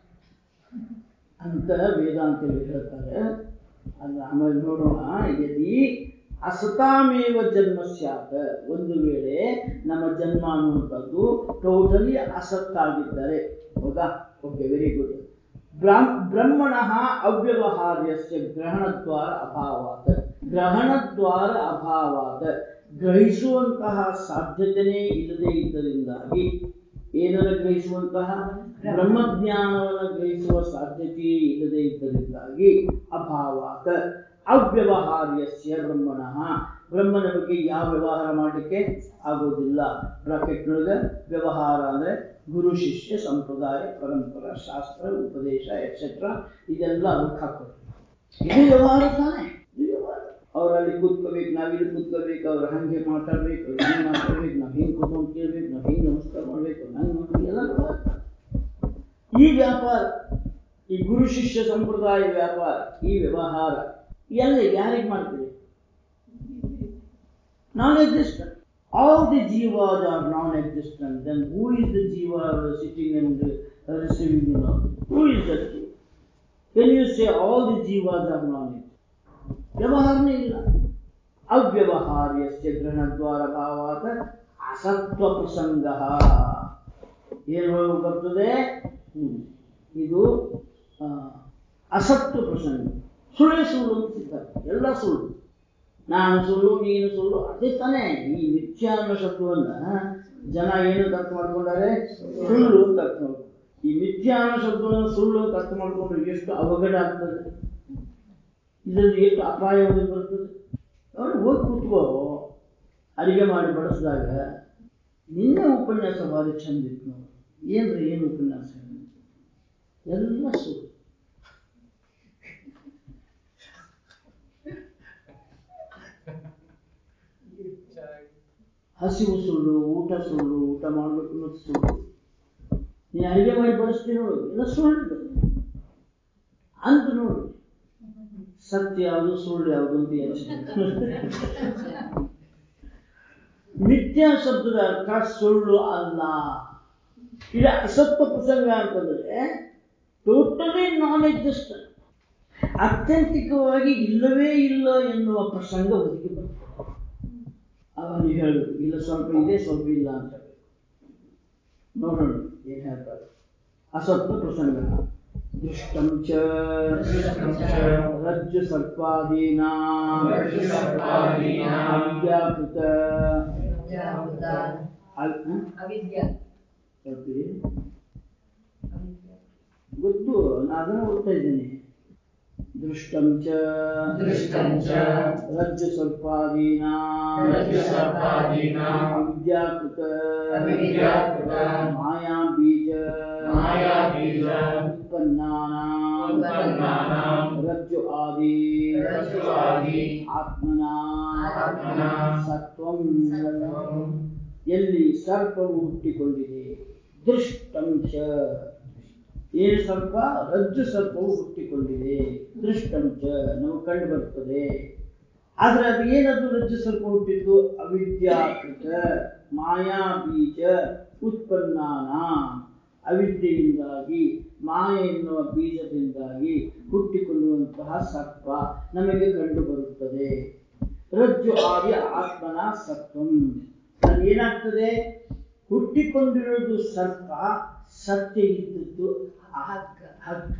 ಅಂತ ವೇದಾಂತಲ್ಲಿ ಹೇಳ್ತಾರೆ ಅದು ಆಮೇಲೆ ನೋಡೋಣ ಯದಿ ಅಸತಾಮೇವ ಜನ್ಮ ಸ್ಯಾತ್ ಒಂದು ವೇಳೆ ನಮ್ಮ ಜನ್ಮ ಅನ್ನುವಂಥದ್ದು ಟೋಟಲಿ ಅಸತ್ತಾಗಿದ್ದರೆ ಹೌದಾ ಓಕೆ ವೆರಿ ಗುಡ್ ಬ್ರಹ್ಮಣ ಅವ್ಯವಹಾರ್ಯಸ್ಯ ಗ್ರಹಣದ್ವಾರ ಅಭಾವಾತ್ ಗ್ರಹಣದ್ವಾರ ಅಭಾವಾತ್ ಗ್ರಹಿಸುವಂತಹ ಸಾಧ್ಯತೆಯೇ ಇಲ್ಲದೆ ಇದ್ದರಿಂದಾಗಿ ಏನನ್ನು ಗ್ರಹಿಸುವಂತಹ ಬ್ರಹ್ಮಜ್ಞಾನವನ್ನು ಗ್ರಹಿಸುವ ಸಾಧ್ಯತೆಯೇ ಇಲ್ಲದೆ ಇದ್ದರಿಂದಾಗಿ ಅಭಾವಾತ್ ಅವ್ಯವಹಾರ್ಯಸ್ಯ ಬ್ರಹ್ಮಣ ಬ್ರಹ್ಮನ ಬಗ್ಗೆ ಯಾವ ವ್ಯವಹಾರ ಮಾಡಲಿಕ್ಕೆ ಆಗೋದಿಲ್ಲ ಬ್ರಾಕೆಟ್ನೊಳಗೆ ವ್ಯವಹಾರ ಅಂದ್ರೆ ಗುರು ಶಿಷ್ಯ ಸಂಪ್ರದಾಯ ಪರಂಪರ ಶಾಸ್ತ್ರ ಉಪದೇಶ ಎಕ್ಸೆಟ್ರಾ ಇದೆಲ್ಲ ಅದಕ್ಕೆ ಹಾಕೋದು ಇದು ವ್ಯವಹಾರ ತಾನೆ ಇದು ವ್ಯವಹಾರ ಅವ್ರು ಅಲ್ಲಿ ಕೂತ್ಕೋಬೇಕು ನಾವಿಲ್ಲಿ ಕೂತ್ಕೋಬೇಕು ಅವ್ರು ಹಂಗೆ ಮಾತಾಡ್ಬೇಕು ಅವ್ರು ಹಿಂಗೆ ಮಾತಾಡ್ಬೇಕು ನಾವು ಹಿಂಗೆ ಕೂತ್ಕೊಂಡು ಕೇಳ್ಬೇಕು ನಾವು ಹಿಂಗೆ ನಮಸ್ಕಾರ ಮಾಡ್ಬೇಕು ನಂಗೆ ಮಾಡ್ಬೇಕು ಎಲ್ಲ ವ್ಯವಹಾರ ಈ ವ್ಯಾಪಾರ ಈ ಗುರು ಶಿಷ್ಯ ಸಂಪ್ರದಾಯ ವ್ಯಾಪಾರ ಈ ವ್ಯವಹಾರ ಎಲ್ಲ ಯಾರಿಗೆ ಮಾಡ್ತೀರಿ non existent all the jivas are non existent then who is the jiva sitting and receiving the knowledge who is that jiva when you say all the jivas are non ವ್ಯವಹಾರನೇ ಇಲ್ಲ ಅವ್ಯವಹಾರ್ಯಸ್ಯ ಗ್ರಹಣದ್ವಾರ ಭಾವಾತ್ ಅಸತ್ವ ಪ್ರಸಂಗ ಏನು ಬರ್ತದೆ ಹ್ಮ್. ಇದು ಆ, ಅಸತ್ವ ಪ್ರಸಂಗ ಸುಳ್ಳೇ ಸುಳ್ಳು ಅಂತಿದ್ದಾರೆ ಎಲ್ಲ ಸುಳ್ಳು ನಾನು ಸುಳ್ಳು ನೀನು ಸುಳ್ಳು ಅದೇ ತಾನೇ ಈ ಮಿಥ್ಯಾ ಅನ್ನೋ ಶಬ್ದವನ್ನ ಜನ ಏನು ಅಂತ ಅರ್ಥ ಮಾಡ್ಕೊಂಡಾರೆ ಸುಳ್ಳು ಅಂತ ಅರ್ಥ ಮಾಡ್ಕೊಂಡು ಈ ಮಿಥ್ಯಾ ಅನ್ನೋ ಶಬ್ದವನ್ನು ಸುಳ್ಳು ಅಂತ ಅರ್ಥ ಮಾಡ್ಕೊಂಡ್ರೆ ಎಷ್ಟು ಅವಘಡ ಆಗ್ತದೆ ಇದರಿಂದ ಎಷ್ಟು ಅಪಾಯವಾಗಿ ಬರ್ತದೆ ಅವ್ರು ಹೋಗಿ ಕೂತ್ಕೋ ಅಡಿಗೆ ಮಾಡಿ ಬಡಿಸಿದಾಗ ನಿನ್ನೆ ಉಪನ್ಯಾಸ ಭಾರಿ ಚಂದ ಇತ್ತು ನೋಡಿ ಏನ್ರಿ ಏನು ಉಪನ್ಯಾಸ ಎಲ್ಲ ಸುಳ್ಳು ಹಸಿವು ಸುಳ್ಳು ಊಟ ಸುಳ್ಳು ಊಟ ಮಾಡ್ಬೇಕು ಅನ್ನೋದು ಸುಳ್ಳು ನೀನು ಅಡಿಗೆ ಮಾಡಿ ಬಡಿಸ್ತೀನಿ ನೋಡು ಎಲ್ಲ ಸುಳ್ಳು ಅಂತ ನೋಡಿ ಸತ್ಯ ಯಾವುದು ಸುಳ್ಳು ಯಾವುದು ಅಂತ ಯೋಚನೆ ಮಿಥ್ಯಾ ಶಬ್ದದ ಅರ್ಥ ಸುಳ್ಳು ಅಲ್ಲ ಇದು ಅಸತ್ವ ಪ್ರಸಂಗ ಅಂತಂದ್ರೆ ಟೋಟಲಿ ನಾನ್ ಎಕ್ಸಿಸ್ಟೆಂಟ್ ಅತ್ಯಂತಿಕವಾಗಿ ಇಲ್ಲವೇ ಇಲ್ಲ ಎನ್ನುವ ಪ್ರಸಂಗ ಒದಗಿ ಬರ್ತದೆ ಅವಾಗ ನೀವು ಹೇಳಬೇಕು ಇಲ್ಲ ಸ್ವಲ್ಪ ಇದೆ ಸ್ವಲ್ಪ ಇಲ್ಲ ಅಂತ ಹೇಳ್ಬೇಕು ನೋಡೋಣ ಏನ್ ಹೇಳ್ತಾರೆ ಅಸತ್ವ ಪ್ರಸಂಗ ದೃಷ್ಟಂ ಚ ದೃಷ್ಟಂ ಚ ರಜ್ಜು ಸರ್ಪಾದೀನಾ ರಜ್ಜು ಸರ್ಪಾದೀನಾಂ ಅವಿದ್ಯಾಕೃತ ಅವಿದ್ಯಾಕೃತ ಅಲ್- ಹ? ಅವಿದ್ಯಾ ಹೇಳ್ತೀರಿ? ಅವಿದ್ಯಾ ಗೊತ್ತು ನಾನು ಅದನ್ನ ಓದ್ತಾ ಇದ್ದೀನಿ ದೃಷ್ಟಂ ಚ ದೃಷ್ಟಂ ಚ ರಜ್ಜು ಸರ್ಪಾದೀನಾ ರಜ್ಜು ಸರ್ಪಾದೀನಾಂ ಅವಿದ್ಯಾಕೃತ ಅವಿದ್ಯಾಕೃತ ಮಾಯಾ ಬೀಜ ಮಾಯಾ ಬೀಜ ಉತ್ಪನ್ನಾನಾಂ ಉತ್ಪನ್ನಾನಾಂ ರಜ್ಜು ಆದಿ ರಜ್ಜು ಆದಿ ಆತ್ಮನಾ ಆತ್ಮನಾ ಸತ್ವಂ ಸತ್ವಂ ಎಲ್ಲಿ ಸರ್ಪವು ಹುಟ್ಟಿಕೊಂಡಿದೆ ದೃಷ್ಟಂ ಚ ಏನು ಸರ್ಪ ರಜ್ಜು ಸರ್ಪವು ಹುಟ್ಟಿಕೊಂಡಿದೆ ದೃಷ್ಟಂ ಚ ನಾವು ಕಂಡು ಬರ್ತದೆ ಆದ್ರೆ ಅದು ಏನದು ರಜ್ಜು ಸರ್ಪ ಹುಟ್ಟಿದ್ದು ಅವಿದ್ಯಾಕೃತ ಮಾಯಾ ಬೀಜ ಉತ್ಪನ್ನಾನ ಅವಿದ್ಯೆಯಿಂದಾಗಿ ಮಾಯ ಎನ್ನುವ ಬೀಜದಿಂದಾಗಿ ಹುಟ್ಟಿಕೊಳ್ಳುವಂತಹ ಸರ್ಪ ನಮಗೆ ಕಂಡು ಬರುತ್ತದೆ ರಜ್ಜು ಆದಿ ಆತ್ಮನ ಸತ್ವಂ ಅಲ್ಲಿ ಏನಾಗ್ತದೆ ಹುಟ್ಟಿಕೊಂಡಿರೋದು ಸರ್ಪ ಸತ್ಯ ಇದ್ದದ್ದು ಹಗ್ಗ. ಹಗ್ಗ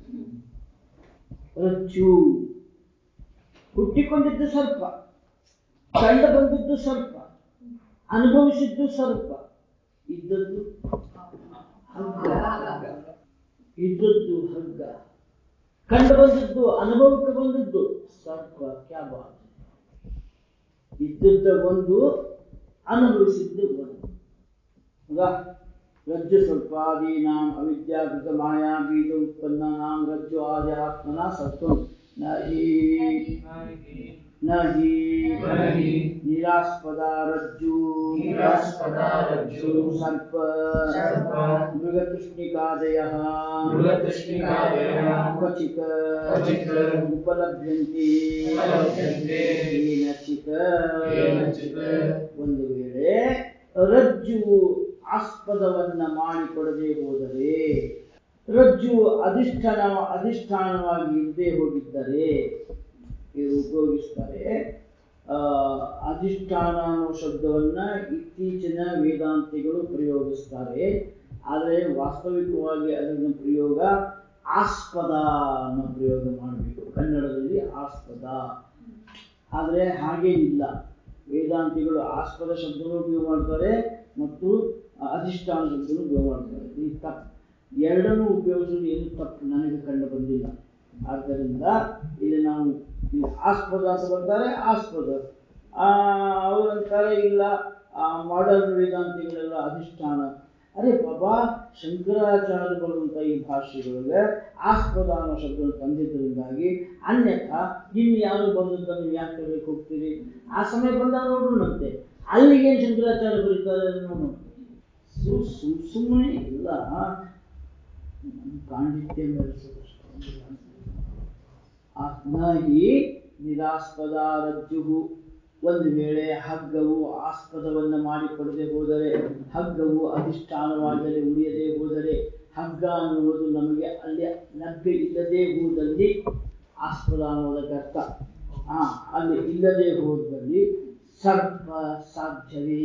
ರಜ್ಜು ಹುಟ್ಟಿಕೊಂಡಿದ್ದು ಸರ್ಪ ಕಂಡು ಬಂದದ್ದು ಸ್ವಲ್ಪ ಅನುಭವಿಸಿದ್ದು ಸ್ವಲ್ಪ ಇದ್ದದ್ದು ಹಗ್ಗ ಇದ್ದದ್ದು ಹಗ್ಗ ಕಂಡು ಬಂದದ್ದು ಅನುಭವಕ್ಕೆ ಬಂದದ್ದು ಸ್ವಲ್ಪ ಕ್ಯಾ ಬಾತ್ ಇದ್ದದ್ದ ಒಂದು ಅನುಭವಿಸಿದ್ದು ಒಂದು ಹೌದಾ ರಜ್ಜು ಸ್ವಲ್ಪಾದೀನಾಂ ಅವಿದ್ಯಾಕೃತ ಮಾಯಾ ಬೀಜ ಉತ್ಪನ್ನಾನಾಂ ರಜ್ಜು ಆದಿ ಆತ್ಮನ ಸತ್ವ ನಹಿ ನಹಿ ನಹಿ ನಿರಾಸ್ಪದ ರಜ್ಜು ನಿರಾಸ್ಪದ ರಜ್ಜು ಸರ್ಪ ಸರ್ಪ ಮೃಗತೃಷ್ಣಿಕಾದಯ ಮೃಗತೃಷ್ಣಿಕಾದಯಃ ಕ್ವಚಿತ್ ಕ್ವಚಿತ್ ಉಪಲಭ್ಯಂತೆ ಉಪಲಭ್ಯಂತೆ ಕೇನಚಿತ್ ಕೇನಚಿತ್ ಒಂದು ವೇಳೆ ರಜ್ಜು ಆಸ್ಪದವನ್ನ ಮಾಡಿಕೊಡದೆ ಹೋದರೆ ರಜ್ಜು ಅಧಿಷ್ಠಾನ ಅಧಿಷ್ಠಾನವಾಗಿ ಇರದೇ ಹೋಗಿದ್ದರೆ ಇದು ಉಪಯೋಗಿಸ್ತಾರೆ ಆ, ಅಧಿಷ್ಠಾನ ಅನ್ನೋ ಶಬ್ದವನ್ನ ಇತ್ತೀಚಿನ ವೇದಾಂತಿಗಳು ಪ್ರಯೋಗಿಸ್ತಾರೆ ಆದರೆ ವಾಸ್ತವಿಕವಾಗಿ ಅದನ್ನ ಪ್ರಯೋಗ ಆಸ್ಪದ ಅನ್ನೋ ಪ್ರಯೋಗ ಮಾಡಬೇಕು ಕನ್ನಡದಲ್ಲಿ ಆಸ್ಪದ ಆದರೆ ಹಾಗೇನಿಲ್ಲ ವೇದಾಂತಿಗಳು ಆಸ್ಪದ ಶಬ್ದವನ್ನು ಉಪಯೋಗ ಮಾಡ್ತಾರೆ ಮತ್ತು ಅಧಿಷ್ಠಾನ ಶಬ್ದವನ್ನು ಉಪಯೋಗ ಮಾಡ್ತಾರೆ ಈ ತಪ್ಪು ಎರಡನ್ನೂ ಉಪಯೋಗಿಸೋದು ಏನು ತಪ್ಪು ನನಗೆ ಕಂಡು ಬಂದಿಲ್ಲ ಆದ್ದರಿಂದ ಇಲ್ಲಿ ನಾವು ಇಲ್ಲಿ ಆಸ್ಪದ ಅಂತ ಬರ್ತಾರೆ ಆಸ್ಪದ ಆ, ಅವರಂತಾರೆ ಇಲ್ಲ ಮಾಡರ್ನ್ ವೇದಾಂತಿಗಳೆಲ್ಲ ಅಧಿಷ್ಠಾನ ಅರೆ ಬಾಬಾ ಶಂಕರಾಚಾರ್ಯ ಬರುವಂತ ಈ ಭಾಷೆಗಳಿಗೆ ಆಸ್ಪದ ಅನ್ನೋ ಶಬ್ದ ತಂದಿದ್ದರಿಂದಾಗಿ ಅನ್ಯಥಾ ಇನ್ನು ಯಾರು ಬಂದದ್ದನ್ನು ನೀವು ಯಾಕೆ ತರಬೇಕು ಹೋಗ್ತೀರಿ ಆ ಸಮಯ ಬಂದಾಗ ನೋಡೋಣಂತೆ ಅಲ್ಲಿಗೆ ಶಂಕರಾಚಾರ್ಯ ಬರೀತಾರೆ ಅದನ್ನ ನೋಡೋಣ ಸು ಸುಮ್ ಸುಮ್ಮನೆ ಇಲ್ಲ ನಮ್ಮ ಪಾಂಡಿತ್ಯ ಮೆರೆಸೋದಷ್ಟೇ ಆತ್ಮಹಿ ನಿರಾಸ್ಪದ ರಜ್ಜು ಒಂದು ವೇಳೆ ಹಗ್ಗವು ಆಸ್ಪದವನ್ನ ಮಾಡಿಕೊಡದೆ ಹೋದರೆ ಹಗ್ಗವು ಅಧಿಷ್ಠಾನವಾಗಿ ಅಲ್ಲಿ ಉಳಿಯದೆ ಹೋದರೆ ಹಗ್ಗ ಅನ್ನುವುದು ನಮಗೆ ಅಲ್ಲಿ ಲಭ್ಯ ಇಲ್ಲದೆ ಹೋದಲ್ಲಿ ಆಸ್ಪದ ಅನ್ನೋದಕ್ಕೆ ಅರ್ಥ ಹಾ ಅಲ್ಲಿ ಇಲ್ಲದೆ ಹೋದಲ್ಲಿ ಸರ್ಪ ಸಾಧ್ಯವೇ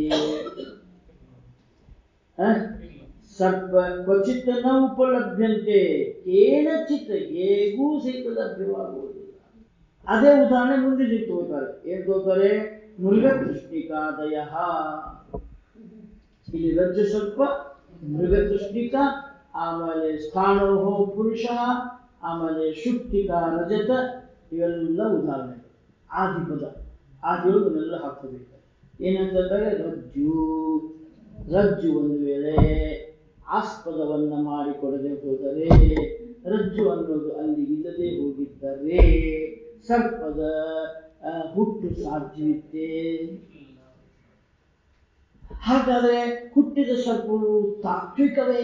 ಹ? ಸರ್ಪ ಕ್ವಚಿತ್ ನ ಉಪಲಭ್ಯಂತೆ ಕೇನಚಿತ್ ಹೇಗೂ ಸಹಿತ ಲಭ್ಯವಾಗುವುದಿಲ್ಲ ಅದೇ ಉದಾಹರಣೆ ಮುಂದೆ ತಗೋತಾರೆ ಏನ್ ತಗೋತಾರೆ ಮೃಗತೃಷ್ಟಿಕಾದಯ ಇಲ್ಲಿ ರಜ್ಜು ಸ್ವಲ್ಪ ಮೃಗತೃಷ್ಟಿಕ ಆಮೇಲೆ ಸ್ಥಾಣೋಹೋ ಪುರುಷ ಆಮೇಲೆ ಶುಕ್ತಿಕ ರಜತ ಇವೆಲ್ಲ ಉದಾಹರಣೆ ಆದಿಪದ ಆದಿಯೊಳಗನ್ನೆಲ್ಲ ಹಾಕೋಬೇಕು ಏನಂತಂದರೆ ರಜ್ಜು ರಜ್ಜು ಒಂದು ವೇಳೆ ಆಸ್ಪದವನ್ನ ಮಾಡಿಕೊಡದೆ ಹೋದರೆ ರಜ್ಜು ಅನ್ನೋದು ಅಲ್ಲಿ ಇಲ್ಲದೆ ಹೋಗಿದ್ದರೆ ಸರ್ಪದ ಆ, ಹುಟ್ಟು ಸಾಧ್ಯವಿತ್ತೆ ಹಾಗಾದ್ರೆ ಹುಟ್ಟಿದ ಸರ್ಪವು ತಾತ್ವಿಕವೇ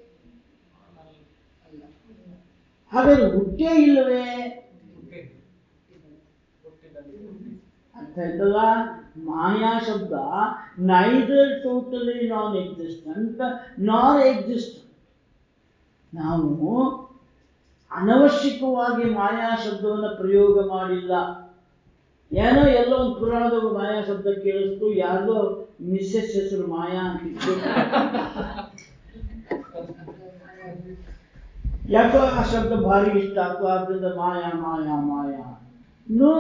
ಹಾಗಾದ್ರೆ ಹುಟ್ಟೇ ಇಲ್ಲವೇ ಅರ್ಥ ಆಯ್ತಲ್ಲ ಮಾಯಾ ಶಬ್ದ neither totally non existent non existent ನಾವು ಅನವಶ್ಯಕವಾಗಿ ಮಾಯಾ ಶಬ್ದವನ್ನು ಪ್ರಯೋಗ ಮಾಡಿಲ್ಲ ಏನೋ ಎಲ್ಲೋ ಒಂದು ಪುರಾಣದ ಮಾಯಾ ಶಬ್ದ ಕೇಳಿಸ್ತು ಯಾರ್ದೋ ಮಿಸ್ಸೆಸ್ ಹೆಸರು ಮಾಯಾ ಅಂತಿತ್ತು ಯಾಕೋ ಆ ಶಬ್ದ ಭಾರಿ ಇಷ್ಟ ಆಯ್ತು ಆದ್ರಿಂದ ಮಾಯಾ ಮಾಯಾ ಮಾಯಾ ನೋ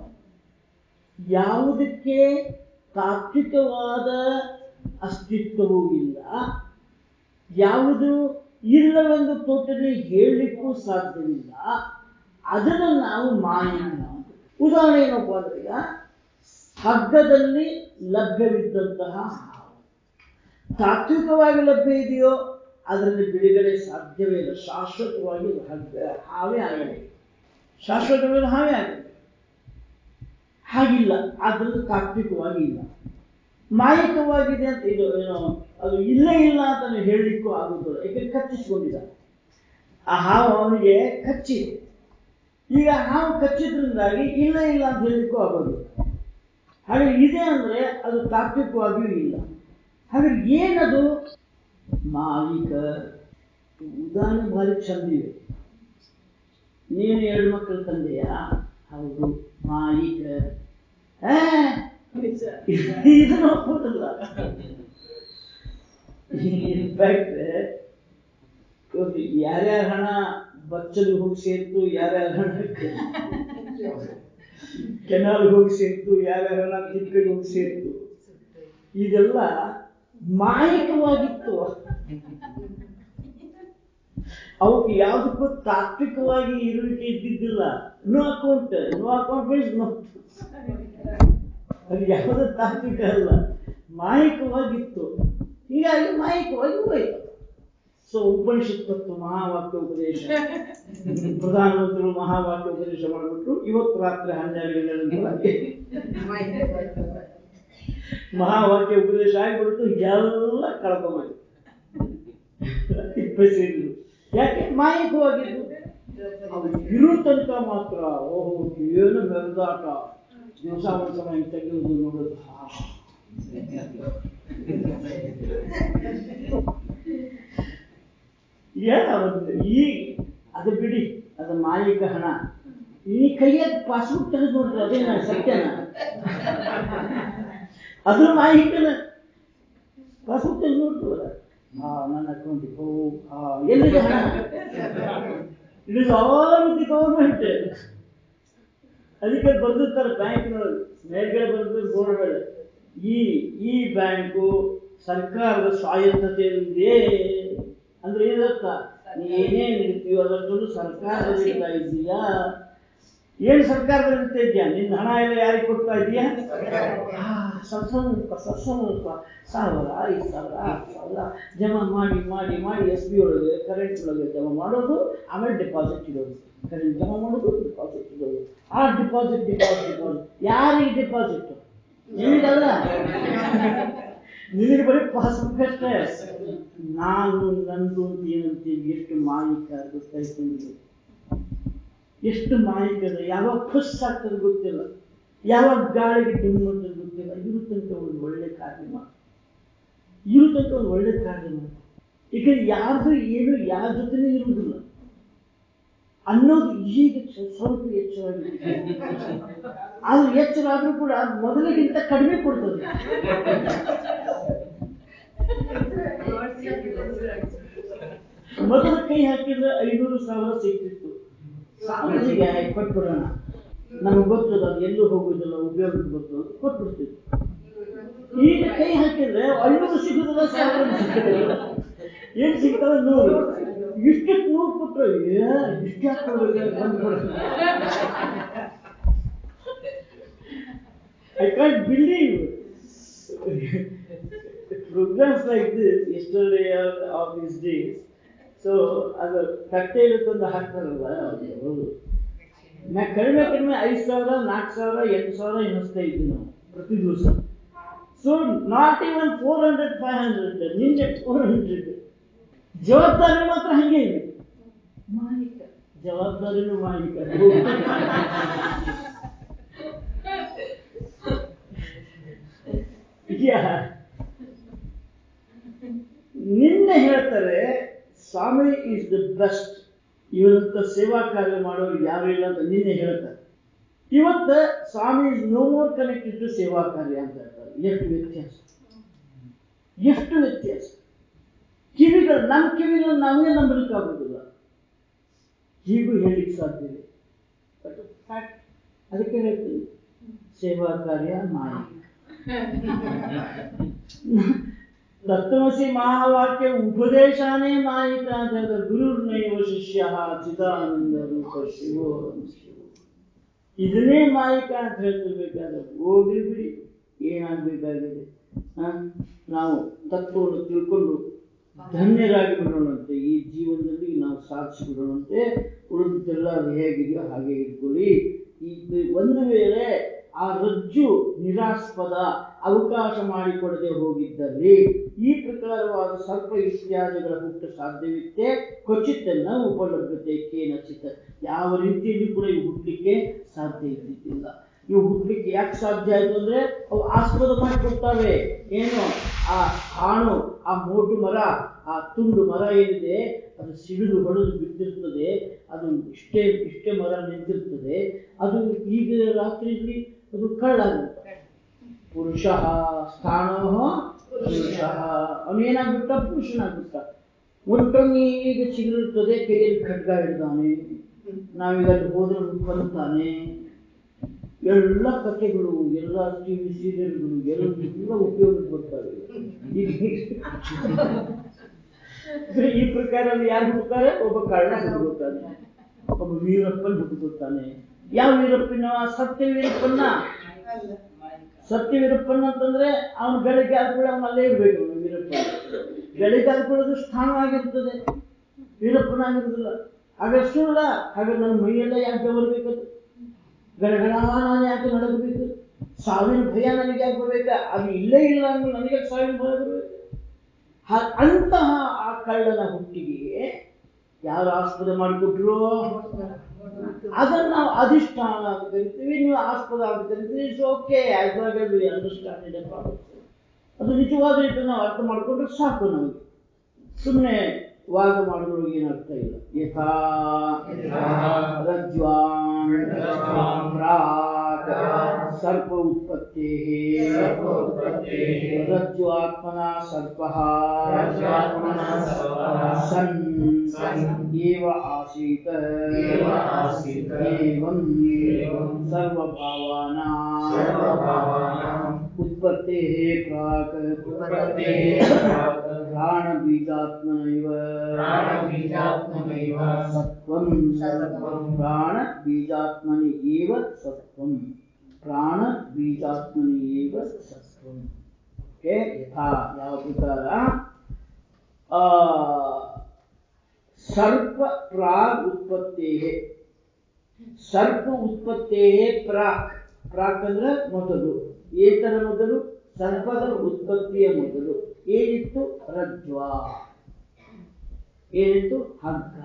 ಯಾವುದಕ್ಕೆ ತಾತ್ವಿಕವಾದ ಅಸ್ತಿತ್ವವೂ ಇಲ್ಲ ಯಾವುದು ಇಲ್ಲವೆಂದು ಟೋಟಲಿ ಹೇಳಲಿಕ್ಕೂ ಸಾಧ್ಯವಿಲ್ಲ ಅದನ್ನು ನಾವು ಮಾಯಾ ಅಂತ ಉದಾಹರಣೆ ಏನಪ್ಪ ಅಂದ್ರೆ ಈಗ ಹಗ್ಗದಲ್ಲಿ ಲಭ್ಯವಿದ್ದಂತಹ ಹಾವು ತಾತ್ವಿಕವಾಗಿ ಲಭ್ಯ ಇದೆಯೋ ಅದರಲ್ಲಿ ಬಿಡುಗಡೆ ಸಾಧ್ಯವೇ ಇಲ್ಲ ಶಾಶ್ವತವಾಗಿ ಅದು ಹಗ್ಗ ಹಾವೇ ಆಗಲಿ ಶಾಶ್ವತವಾಗಿ ಹಾವೇ ಆಗಲಿ ಹಾಗಿಲ್ಲ ಆದ್ರಿಂದ ತಾತ್ವಿಕವಾಗಿ ಇಲ್ಲ ಮಾಯಿಕವಾಗಿದೆ ಅಂತ ಇದು ಏನೋ ಅದು ಇಲ್ಲೇ ಇಲ್ಲ ಅಂತ ನೀವು ಹೇಳಲಿಕ್ಕೂ ಆಗುದಿಲ್ಲ ಯಾಕೆ ಕಚ್ಚಿಸ್ಕೊಂಡಿದ್ದ ಆ ಹಾವು ಅವನಿಗೆ ಕಚ್ಚಿದೆ ಈಗ ಹಾವು ಕಚ್ಚಿದ್ರಿಂದಾಗಿ ಇಲ್ಲ ಇಲ್ಲ ಅಂತ ಹೇಳಲಿಕ್ಕೂ ಆಗೋದಿಲ್ಲ ಹಾಗೆ ಇದೆ ಅಂದ್ರೆ ಅದು ತಾತ್ವಿಕವಾಗಿಯೂ ಇಲ್ಲ ಹಾಗೆ ಏನದು ಮಾಯಿಕ ಉದಾಹರಣೆ ಭಾರಿ ಚಂದಿವೆ ನೀನು ಎರಡು ಮಕ್ಕಳು ತಂದೆಯಾ ಹೌದು ಮಾಯಿಕ ಆ, ಇದನ್ನು ಒಪ್ಪುದಿಲ್ಲ ಇನ್ಫ್ಯಾಕ್ಟ್ ಯಾರ್ಯಾರ ಹಣ ಬಚ್ಚಲು ಹೋಗಿ ಸೇರ್ತು ಯಾರ್ಯಾರ ಹಣ ಕೆನಾಲ್ ಹೋಗಿ ಸೇರ್ತು ಯಾವ್ಯಾವ ತಿಕ್ಕಡಿ ಹೋಗಿ ಸೇರ್ತು ಇದೆಲ್ಲ ಮಾಯಿಕವಾಗಿತ್ತು ಅವಕ್ಕೆ ಯಾವುದಕ್ಕೂ ತಾತ್ವಿಕವಾಗಿ ಇರುವಿಕೆ ಇದ್ದಿದ್ದಿಲ್ಲ no account no account means no ಅದು ಯಾವುದೇ ತಾತ್ವಿಕ ಅಲ್ಲ ಮಾಯಿಕವಾಗಿತ್ತು ಹೀಗಾಗಿ ಮಾಯಿಕವಾಗಿ ಹೋಯ್ತು ಸೊ ಉಪನಿಷತ್ ತತ್ವ ಮಹಾವಾಕ್ಯ ಉಪದೇಶ ಪ್ರಧಾನಮಂತ್ರಿಗಳು ಮಹಾವಾಕ್ಯ ಉಪದೇಶ ಮಾಡಿಬಿಟ್ರು ಇವತ್ತು ರಾತ್ರಿ ಹನ್ನೆರಡು ಗಂಟೆ ಮಹಾವಾಕ್ಯ ಉಪದೇಶ ಆಗಿಬಿಡ್ತು ಎಲ್ಲ ಕಳ್ಕೊಂಬಂದು ತಿಪ್ಪೆ ಸೇರಿದ್ರು ಯಾಕೆ ಮಾಯಿಕವಾಗಿದ್ದು ಅದು ಇರೋ ತನಕ ಮಾತ್ರ ಓಹೋ ಏನು ಮೆರೆದಾಟ ದಿವಸ ಒಂದ್ಸಲ ಹಿಂಗೆ ತೆಗೆಯೋದು ನೋಡೋದು ಹಾ. ಏನವತ್ತು ಈ ಅದು ಬಿಡಿ ಅದು ಮಾಯಿಕ ಹಣ ಈ ಕೈಯಲ್ಲಿ ಪಾಸ್ಬುಕ್ ತೆಗೆದು ನೋಡಿದ್ರೆ ಅದೇನ ಸತ್ಯನ ಅದು ಮಾಯಿಕನ ಪಾಸ್ಬುಕ್ ತೆಗೆದು ನೋಡ್ತೀವಲ್ಲ ಹಾ ನನ್ನ ಅಕೌಂಟಿಗೆ ಓ ಹಾ ಎಲ್ಲಿದೆ ಹಣ it is all the government ಅದಕ್ಕೆ ಬರ್ದಿರ್ತಾರೆ ಬ್ಯಾಂಕ್ನೊಳಗೆ ಮೇಲ್ಗಡೆ ಬರ್ದಿರ್ ಬೋರ್ಡ್ ಮೇಲೆ ಈ ಈ ಬ್ಯಾಂಕು ಸರ್ಕಾರದ ಸ್ವಾಯತ್ತತೆಯಲ್ಲಿದೆ ಅಂದ್ರೆ ಏನರ್ಥ ನೀ ಏನೇನ್ ಇರ್ತೀಯೋ ಅದರಲ್ಲೂ ಸರ್ಕಾರದಿಂದ ಇದ್ದೀಯಾ ಏನ್ ಸರ್ಕಾರದಲ್ಲಿ ಇರ್ತಾ ಇದೆಯಾ ನಿನ್ನ ಹಣ ಎಲ್ಲ ಯಾರಿಗೆ ಕೊಡ್ತಾ ಇದೀಯಾ ಆ, ಸ್ವಲ್ಪ ಸ್ವಲ್ಪ ಸ್ವಲ್ಪ ಸ್ವಲ್ಪ ಸಾವಿರ ಐದು ಸಾವಿರ ಆರು ಸಾವಿರ ಜಮಾ ಮಾಡಿ ಮಾಡಿ ಮಾಡಿ ಎಸ್ ಬಿ ಒಳಗೆ ಕರೆಂಟ್ ಒಳಗೆ ಜಮಾ ಮಾಡೋದು ಆಮೇಲೆ ಡೆಪಾಸಿಟ್ ಇಡೋದು ಕರೆಂಟ್ ಜಮಾ ಮಾಡೋದು ಡಿಪಾಸಿಟ್ ಇಡೋದು ಆ ಡಿಪಾಸಿಟ್ ಡಿಪಾಸಿಟ್ ಡಿಪಾಸಿಟ್ ಯಾರಿಗೆ ಡಿಪಾಸಿಟ್ ನಿನಗಲ್ಲ ನಿನಗೆ ಬರೀ ಪಾಸ್ಬುಕ್ ಅಷ್ಟೇ ನಾನು ನಂದು ಅಂತ ಏನಂತೀವಿ ಎಷ್ಟು ಮಾಲೀಕ ಗೊತ್ತಾಯ್ತು ನಿಮಗೆ ಎಷ್ಟು ಮಾಹಿತಿ ಯಾವಾಗ ಖುಷ್ ಆಗ್ತದೆ ಗೊತ್ತಿಲ್ಲ ಯಾವಾಗ ಗಾಳಿಗೆ ಡಿಮ್ ಅಂತ ಗೊತ್ತಿಲ್ಲ ಇರು ತನಕ ಒಂದು ಒಳ್ಳೆ ಕಾರ್ಯ ಮಾಡಿ ಇರು ತನಕ ಒಂದು ಒಳ್ಳೆ ಕಾರ್ಯ ಮಾಡಿ ಈಗ ಯಾರ್ದು ಏನು ಯಾರ ಜೊತೆನೂ ಇರುವುದಿಲ್ಲ ಅನ್ನೋದು ಈಗ ಸ್ವ- ಸ್ವಲ್ಪ ಎಚ್ಚರವಾಗಿದೆ ಆದ್ರೆ ಎಚ್ಚರ ಆದ್ರೂ ಕೂಡ ಅದು ಮೊದಲಿಗಿಂತ ಕಡಿಮೆ ಕೊಡ್ತದೆ ಮೊದಲು ಕೈ ಹಾಕಿದ್ರೆ ಐನೂರು ಸಾವಿರ ಸಿಗ್ತಿತ್ತು ಸಾಮಾಜಿಗೆ ಕೊಟ್ಬಿಡೋಣ ನಮ್ಗೆ ಗೊತ್ತದ ಅದು ಎಲ್ಲೂ ಹೋಗುದಿಲ್ಲ ಉಪಯೋಗಕ್ಕೆ ಬರ್ತದೆ ಅಂತ ಕೊಟ್ಬಿಡ್ತಿದ್ವಿ ಈಗ ಕೈ ಹಾಕಿದ್ರೆ ಐನೂರು ಸಿಗುದಿಲ್ಲ ಸಾವಿರ ಸಿಗ್ತದೆ ಏನ್ ಸಿಗ್ತದೆ ನೂರು ಇಷ್ಟಕ್ಕೆ ನೂರು ಕೊಟ್ರೆ ಏ ಇಷ್ಟ I can't believe programs like this yesterday or, or these days so ಅದು ತಟ್ಟೆಯಲ್ಲಿ ತಂದು ಹಾಕ್ತಾರಲ್ಲ ಅದು ನಾ ಕಡಿಮೆ ಕಡಿಮೆ ಐದು ಸಾವಿರ ನಾಲ್ಕು ಸಾವಿರ ಎಂಟು ಸಾವಿರ ಎನಿಸ್ತಾ ಇದ್ವಿ ನಾವು ಪ್ರತಿ ದಿವಸ so not even four hundred five hundred ನಿನ್ನೆ ಫೋರ್ ಹಂಡ್ರೆಡ್ ಜವಾಬ್ದಾರಿ ಮಾತ್ರ ಹಂಗೆ ಇದೆ ಮಾಲೀಕ ಜವಾಬ್ದಾರಿನೂ ಮಾಲೀಕ ಯಾ ನಿನ್ನೆ ಹೇಳ್ತಾರೆ ಸ್ವಾಮಿ ಇಸ್ ದ ಬೆಸ್ಟ್ ಇವರಂತ ಸೇವಾ ಕಾರ್ಯ ಮಾಡೋರು ಯಾರು ಇಲ್ಲ ಅಂತ ನಿನ್ನೆ ಹೇಳ್ತಾರೆ ಇವತ್ತ Swami is no more connected to ಸೇವಾ ಕಾರ್ಯ ಅಂತ ಹೇಳ್ತಾರೆ ಎಷ್ಟು ವ್ಯತ್ಯಾಸ ಎಷ್ಟು ವ್ಯತ್ಯಾಸ ಕಿವಿಗಳು ನಮ್ಮ ಕಿವಿಗಳು ನಮಗೆ ನಂಬಲಿಕ್ಕೆ ಆಗುದಿಲ್ಲ ಹೀಗೂ ಹೇಳಲಿಕ್ಕೆ ಸಾಧ್ಯ ಇದೆ ಬಟ್ ಫ್ಯಾಕ್ಟ್ ಅದಕ್ಕೆ ಹೇಳ್ತೀನಿ ಸೇವಾ ಕಾರ್ಯ ಮಾಯ ತತ್ವಸಿ ಮಹಾವಾಕ್ಯ ಉಪದೇಶಾನೇ ಮಾಯಿಕ ಅಂತ ಹೇಳಿದ್ರೆ ಗುರುರ್ನೈವ ಶಿಷ್ಯ ಚಿದಾನಂದ ರೂಪ ಶಿವೋ ಶಿವ ಇದನ್ನೇ ಮಾಯಿಕ ಅಂತ ಹೇಳ್ತಿರ್ಬೇಕಾದ್ರೆ ಹೋಗ್ಲಿ ಬಿಡಿ ಏನಾಗ್ಬೇಕಾಗಿದೆ ಆ? ನಾವು ತತ್ವವನ್ನು ತಿಳ್ಕೊಂಡು ಧನ್ಯರಾಗಿ ಬಿಡೋಣಂತೆ ಈ ಜೀವನದಲ್ಲಿ ನಾವು ಸಾಧಿಸಿ ಬಿಡೋಣಂತೆ ಉಳಿದೆಲ್ಲ ಅದು ಹೇಗಿದೆಯೋ ಹಾಗೆ ಇಟ್ಕೊಳ್ಳಿ ಇದು ಒಂದು ವೇಳೆ ಆ ರಜ್ಜು ನಿರಾಸ್ಪದ ಅವಕಾಶ ಮಾಡಿಕೊಡದೆ ಹೋಗಿದ್ದಲ್ಲಿ ಈ ಪ್ರಕಾರವಾದ ಸರ್ಪ ಇತ್ಯಾದಿಗಳ ಹುಟ್ಟು ಸಾಧ್ಯವಿತ್ತೆ ಕ್ವಚಿತ್ತನ್ನ ಉಪಲಬ್ಧತೆ ಕೇನಚಿತ ಯಾವ ರೀತಿಯಲ್ಲಿ ಕೂಡ ಇವು ಹುಟ್ಟಲಿಕ್ಕೆ ಸಾಧ್ಯ ಇದ್ದಿದ್ದಿಲ್ಲ ಇವು ಹುಟ್ಟಲಿಕ್ಕೆ ಯಾಕೆ ಸಾಧ್ಯ ಆಯ್ತು ಅಂದ್ರೆ ಅವು ಆಸ್ಪದ ಮಾಡಿಕೊಡ್ತವೆ ಏನು ಆ ಹಾಣು ಆ ಮೋಟು ಮರ ಆ ತುಂಡು ಮರ ಏನಿದೆ ಅದು ಸಿಡಿದು ಹೊಡೆದು ಬಿದ್ದಿರ್ತದೆ ಅದು ಇಷ್ಟೇ ಇಷ್ಟೇ ಮರ ನಿಂತಿರ್ತದೆ ಅದು ಈಗ ರಾತ್ರಿಯಲ್ಲಿ ಅದು ಕಳ್ಳಾಗುತ್ತೆ ಪುರುಷ ಸ್ಥಾನೋ ಪುರುಷ ಅವನೇನಾಗ್ಬಿಟ್ಟ ಪುರುಷನಾಗ್ಬಿಟ್ಟ ಒಂದು ಟನ್ ಈಗ ಸಿಗಿರುತ್ತದೆ ಕೈಯಲ್ಲಿ ಖಡ್ಗ ಹಿಡ್ದಾನೆ ನಾವೀಗ ಅಲ್ಲಿ ಹೋದ್ರೆ ಬಂತಾನೆ ಎಲ್ಲ ಕಥೆಗಳು ಎಲ್ಲ ಟಿವಿ ಸೀರಿಯಲ್ಗಳು ಎಲ್ಲ ಉಪಯೋಗಕ್ಕೆ ಬರ್ತವೆ ಈಗ ಈ ಪ್ರಕಾರ ಯಾರು ಹುಡ್ತಾರೆ ಒಬ್ಬ ಕಳ್ಳ ಹುಡುಗುತ್ತಾನೆ ಒಬ್ಬ ವೀರಪ್ಪನ್ ಹುಡುಗುತ್ತಾನೆ ಯಾವ ವೀರಪ್ಪನ ಸತ್ಯ ವೀರಪ್ಪನ್ನ ಸತ್ಯ ವೀರಪ್ಪನ್ ಅಂತಂದ್ರೆ ಅವನು ಬೆಳಗ್ಗೆ ಆದ ಕೂಡ ಅವನು ಅಲ್ಲೇ ಇರ್ಬೇಕು ಅವನು ವೀರಪ್ಪ ಬೆಳಗ್ಗೆ ಆದ ಕೂಡ ಅದು ಸ್ಥಾನ ಆಗಿರ್ತದೆ ವೀರಪ್ಪನ ಆಗಿರುದಿಲ್ಲ ಹಾಗೆ ಸುಳ್ಳ ಹಾಗೆ ನನ್ನ ಮೈಯೆಲ್ಲ ಯಾಕೆ ಬರ್ಬೇಕದು ಗಡಗಡ ನಾನು ಯಾಕೆ ನಡಗಬೇಕು ಸಾವಿನ ಭಯ ನನಗೆ ಯಾಕೆ ಬರ್ಬೇಕ ಅದು ಇಲ್ಲೇ ಇಲ್ಲ ಅಂದ್ರೆ ನನಗೆ ಸಾವಿನ ಭಯ ಬರ್ಬೇಕು ಹ- ಅಂತಹ ಆ ಕಳ್ಳನ ಹುಟ್ಟಿಗೆ ಯಾರು ಆಸ್ಪದ ಮಾಡಿಕೊಟ್ರು ಅದನ್ನ ನಾವು ಅಧಿಷ್ಠಾನ ಅಂತ ಕರಿತೀವಿ ನೀವು ಆಸ್ಪದ ಅಂತ ಕರಿತೀವಿ it's okay as long as we understand it ಅದು ನಿಜವಾದ ರೀತಿ ನಾವು ಅರ್ಥ ಮಾಡಿಕೊಂಡ್ರೆ ಸಾಕು ನಮಗೆ ಸುಮ್ಮನೆ ವಾದ ಮಾಡೋದ್ರೊಳಗೆ ಏನು ಅರ್ಥ ಇಲ್ಲ ಯಥಾ ಯಥಾ ರಜ್ವಾನ್ ರಜ್ವಾನ್ ಪ್ರಾಕ್ ಪ್ರಾಕ್ ಸರ್ಪ ಉತ್ಪತ್ತೇಃ ಸರ್ಪೋತ್ಪತ್ತೇಃ ರಜ್ವಾತ್ಮನ ಸರ್ಪಃ ರಜ್ವಾತ್ಮನಃ ಸರ್ಪಃ ಸನ್ ಸನ್ ಏವ ಆಸೀತ್ ಏವ ಆಸೀತ್ ಏವಂ ಏವಂ ಸರ್ವಭಾವಾನಾಂ ಸರ್ವಭಾವಾನಾಂ उत्पत्तेः प्राक् उत्पत्तेः प्राक् प्राणबीजात्मनैव प्राणबीजात्मनैव सत्त्वं सत्त्वं प्राणबीजात्मनि एव सत्त्वं प्राणबीजात्मनि एव सत्त्वम् ಓಕೆ ಯಥಾ ಯಾವ ಪ್ರಕಾರ ಆ, ಸರ್ಪ ಪ್ರಾಗ್ ಉತ್ಪತ್ತೇಃ ಸರ್ಪ ಉತ್ಪತ್ತೇಃ ಪ್ರಾಕ್ ಪ್ರಾಕ್ ಅಂದ್ರೆ ಮೊದಲು ಏತರ ಮೊದಲು ಸರ್ಪದ ಉತ್ಪತ್ತಿಯ ಮೊದಲು ಏನಿತ್ತು ರಜ್ವ ಏನಿತ್ತು ಹಗ್ಗ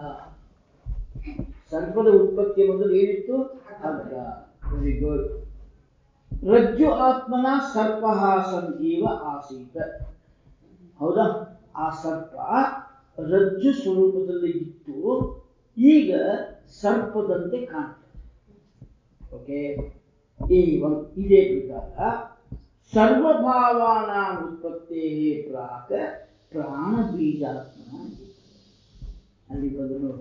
ಸರ್ಪದ ಉತ್ಪತ್ತಿಯ ಮೊದಲು ಏನಿತ್ತು ಹಗ್ಗ ವೆರಿ ಗುಡ್ ರಜ್ಜು ಆತ್ಮನ ಸರ್ಪ ಸಂಜೀವ ಆಸೀತ ಹೌದಾ ಆ ಸರ್ಪ ರಜ್ಜು ಸ್ವರೂಪದಲ್ಲಿ ಇತ್ತು ಈಗ ಸರ್ಪದಂತೆ ಕಾಣ್ತದೆ ಓಕೆ ಏವಂ ಇದೇ ಪ್ರಕಾರ ಸರ್ವಭಾವಾನ ಉತ್ಪತ್ತೇ ಪ್ರಾಕ್ ಪ್ರಾಣ ಬೀಜಾತ್ಮನ ಅಲ್ಲಿ ಬಂದರು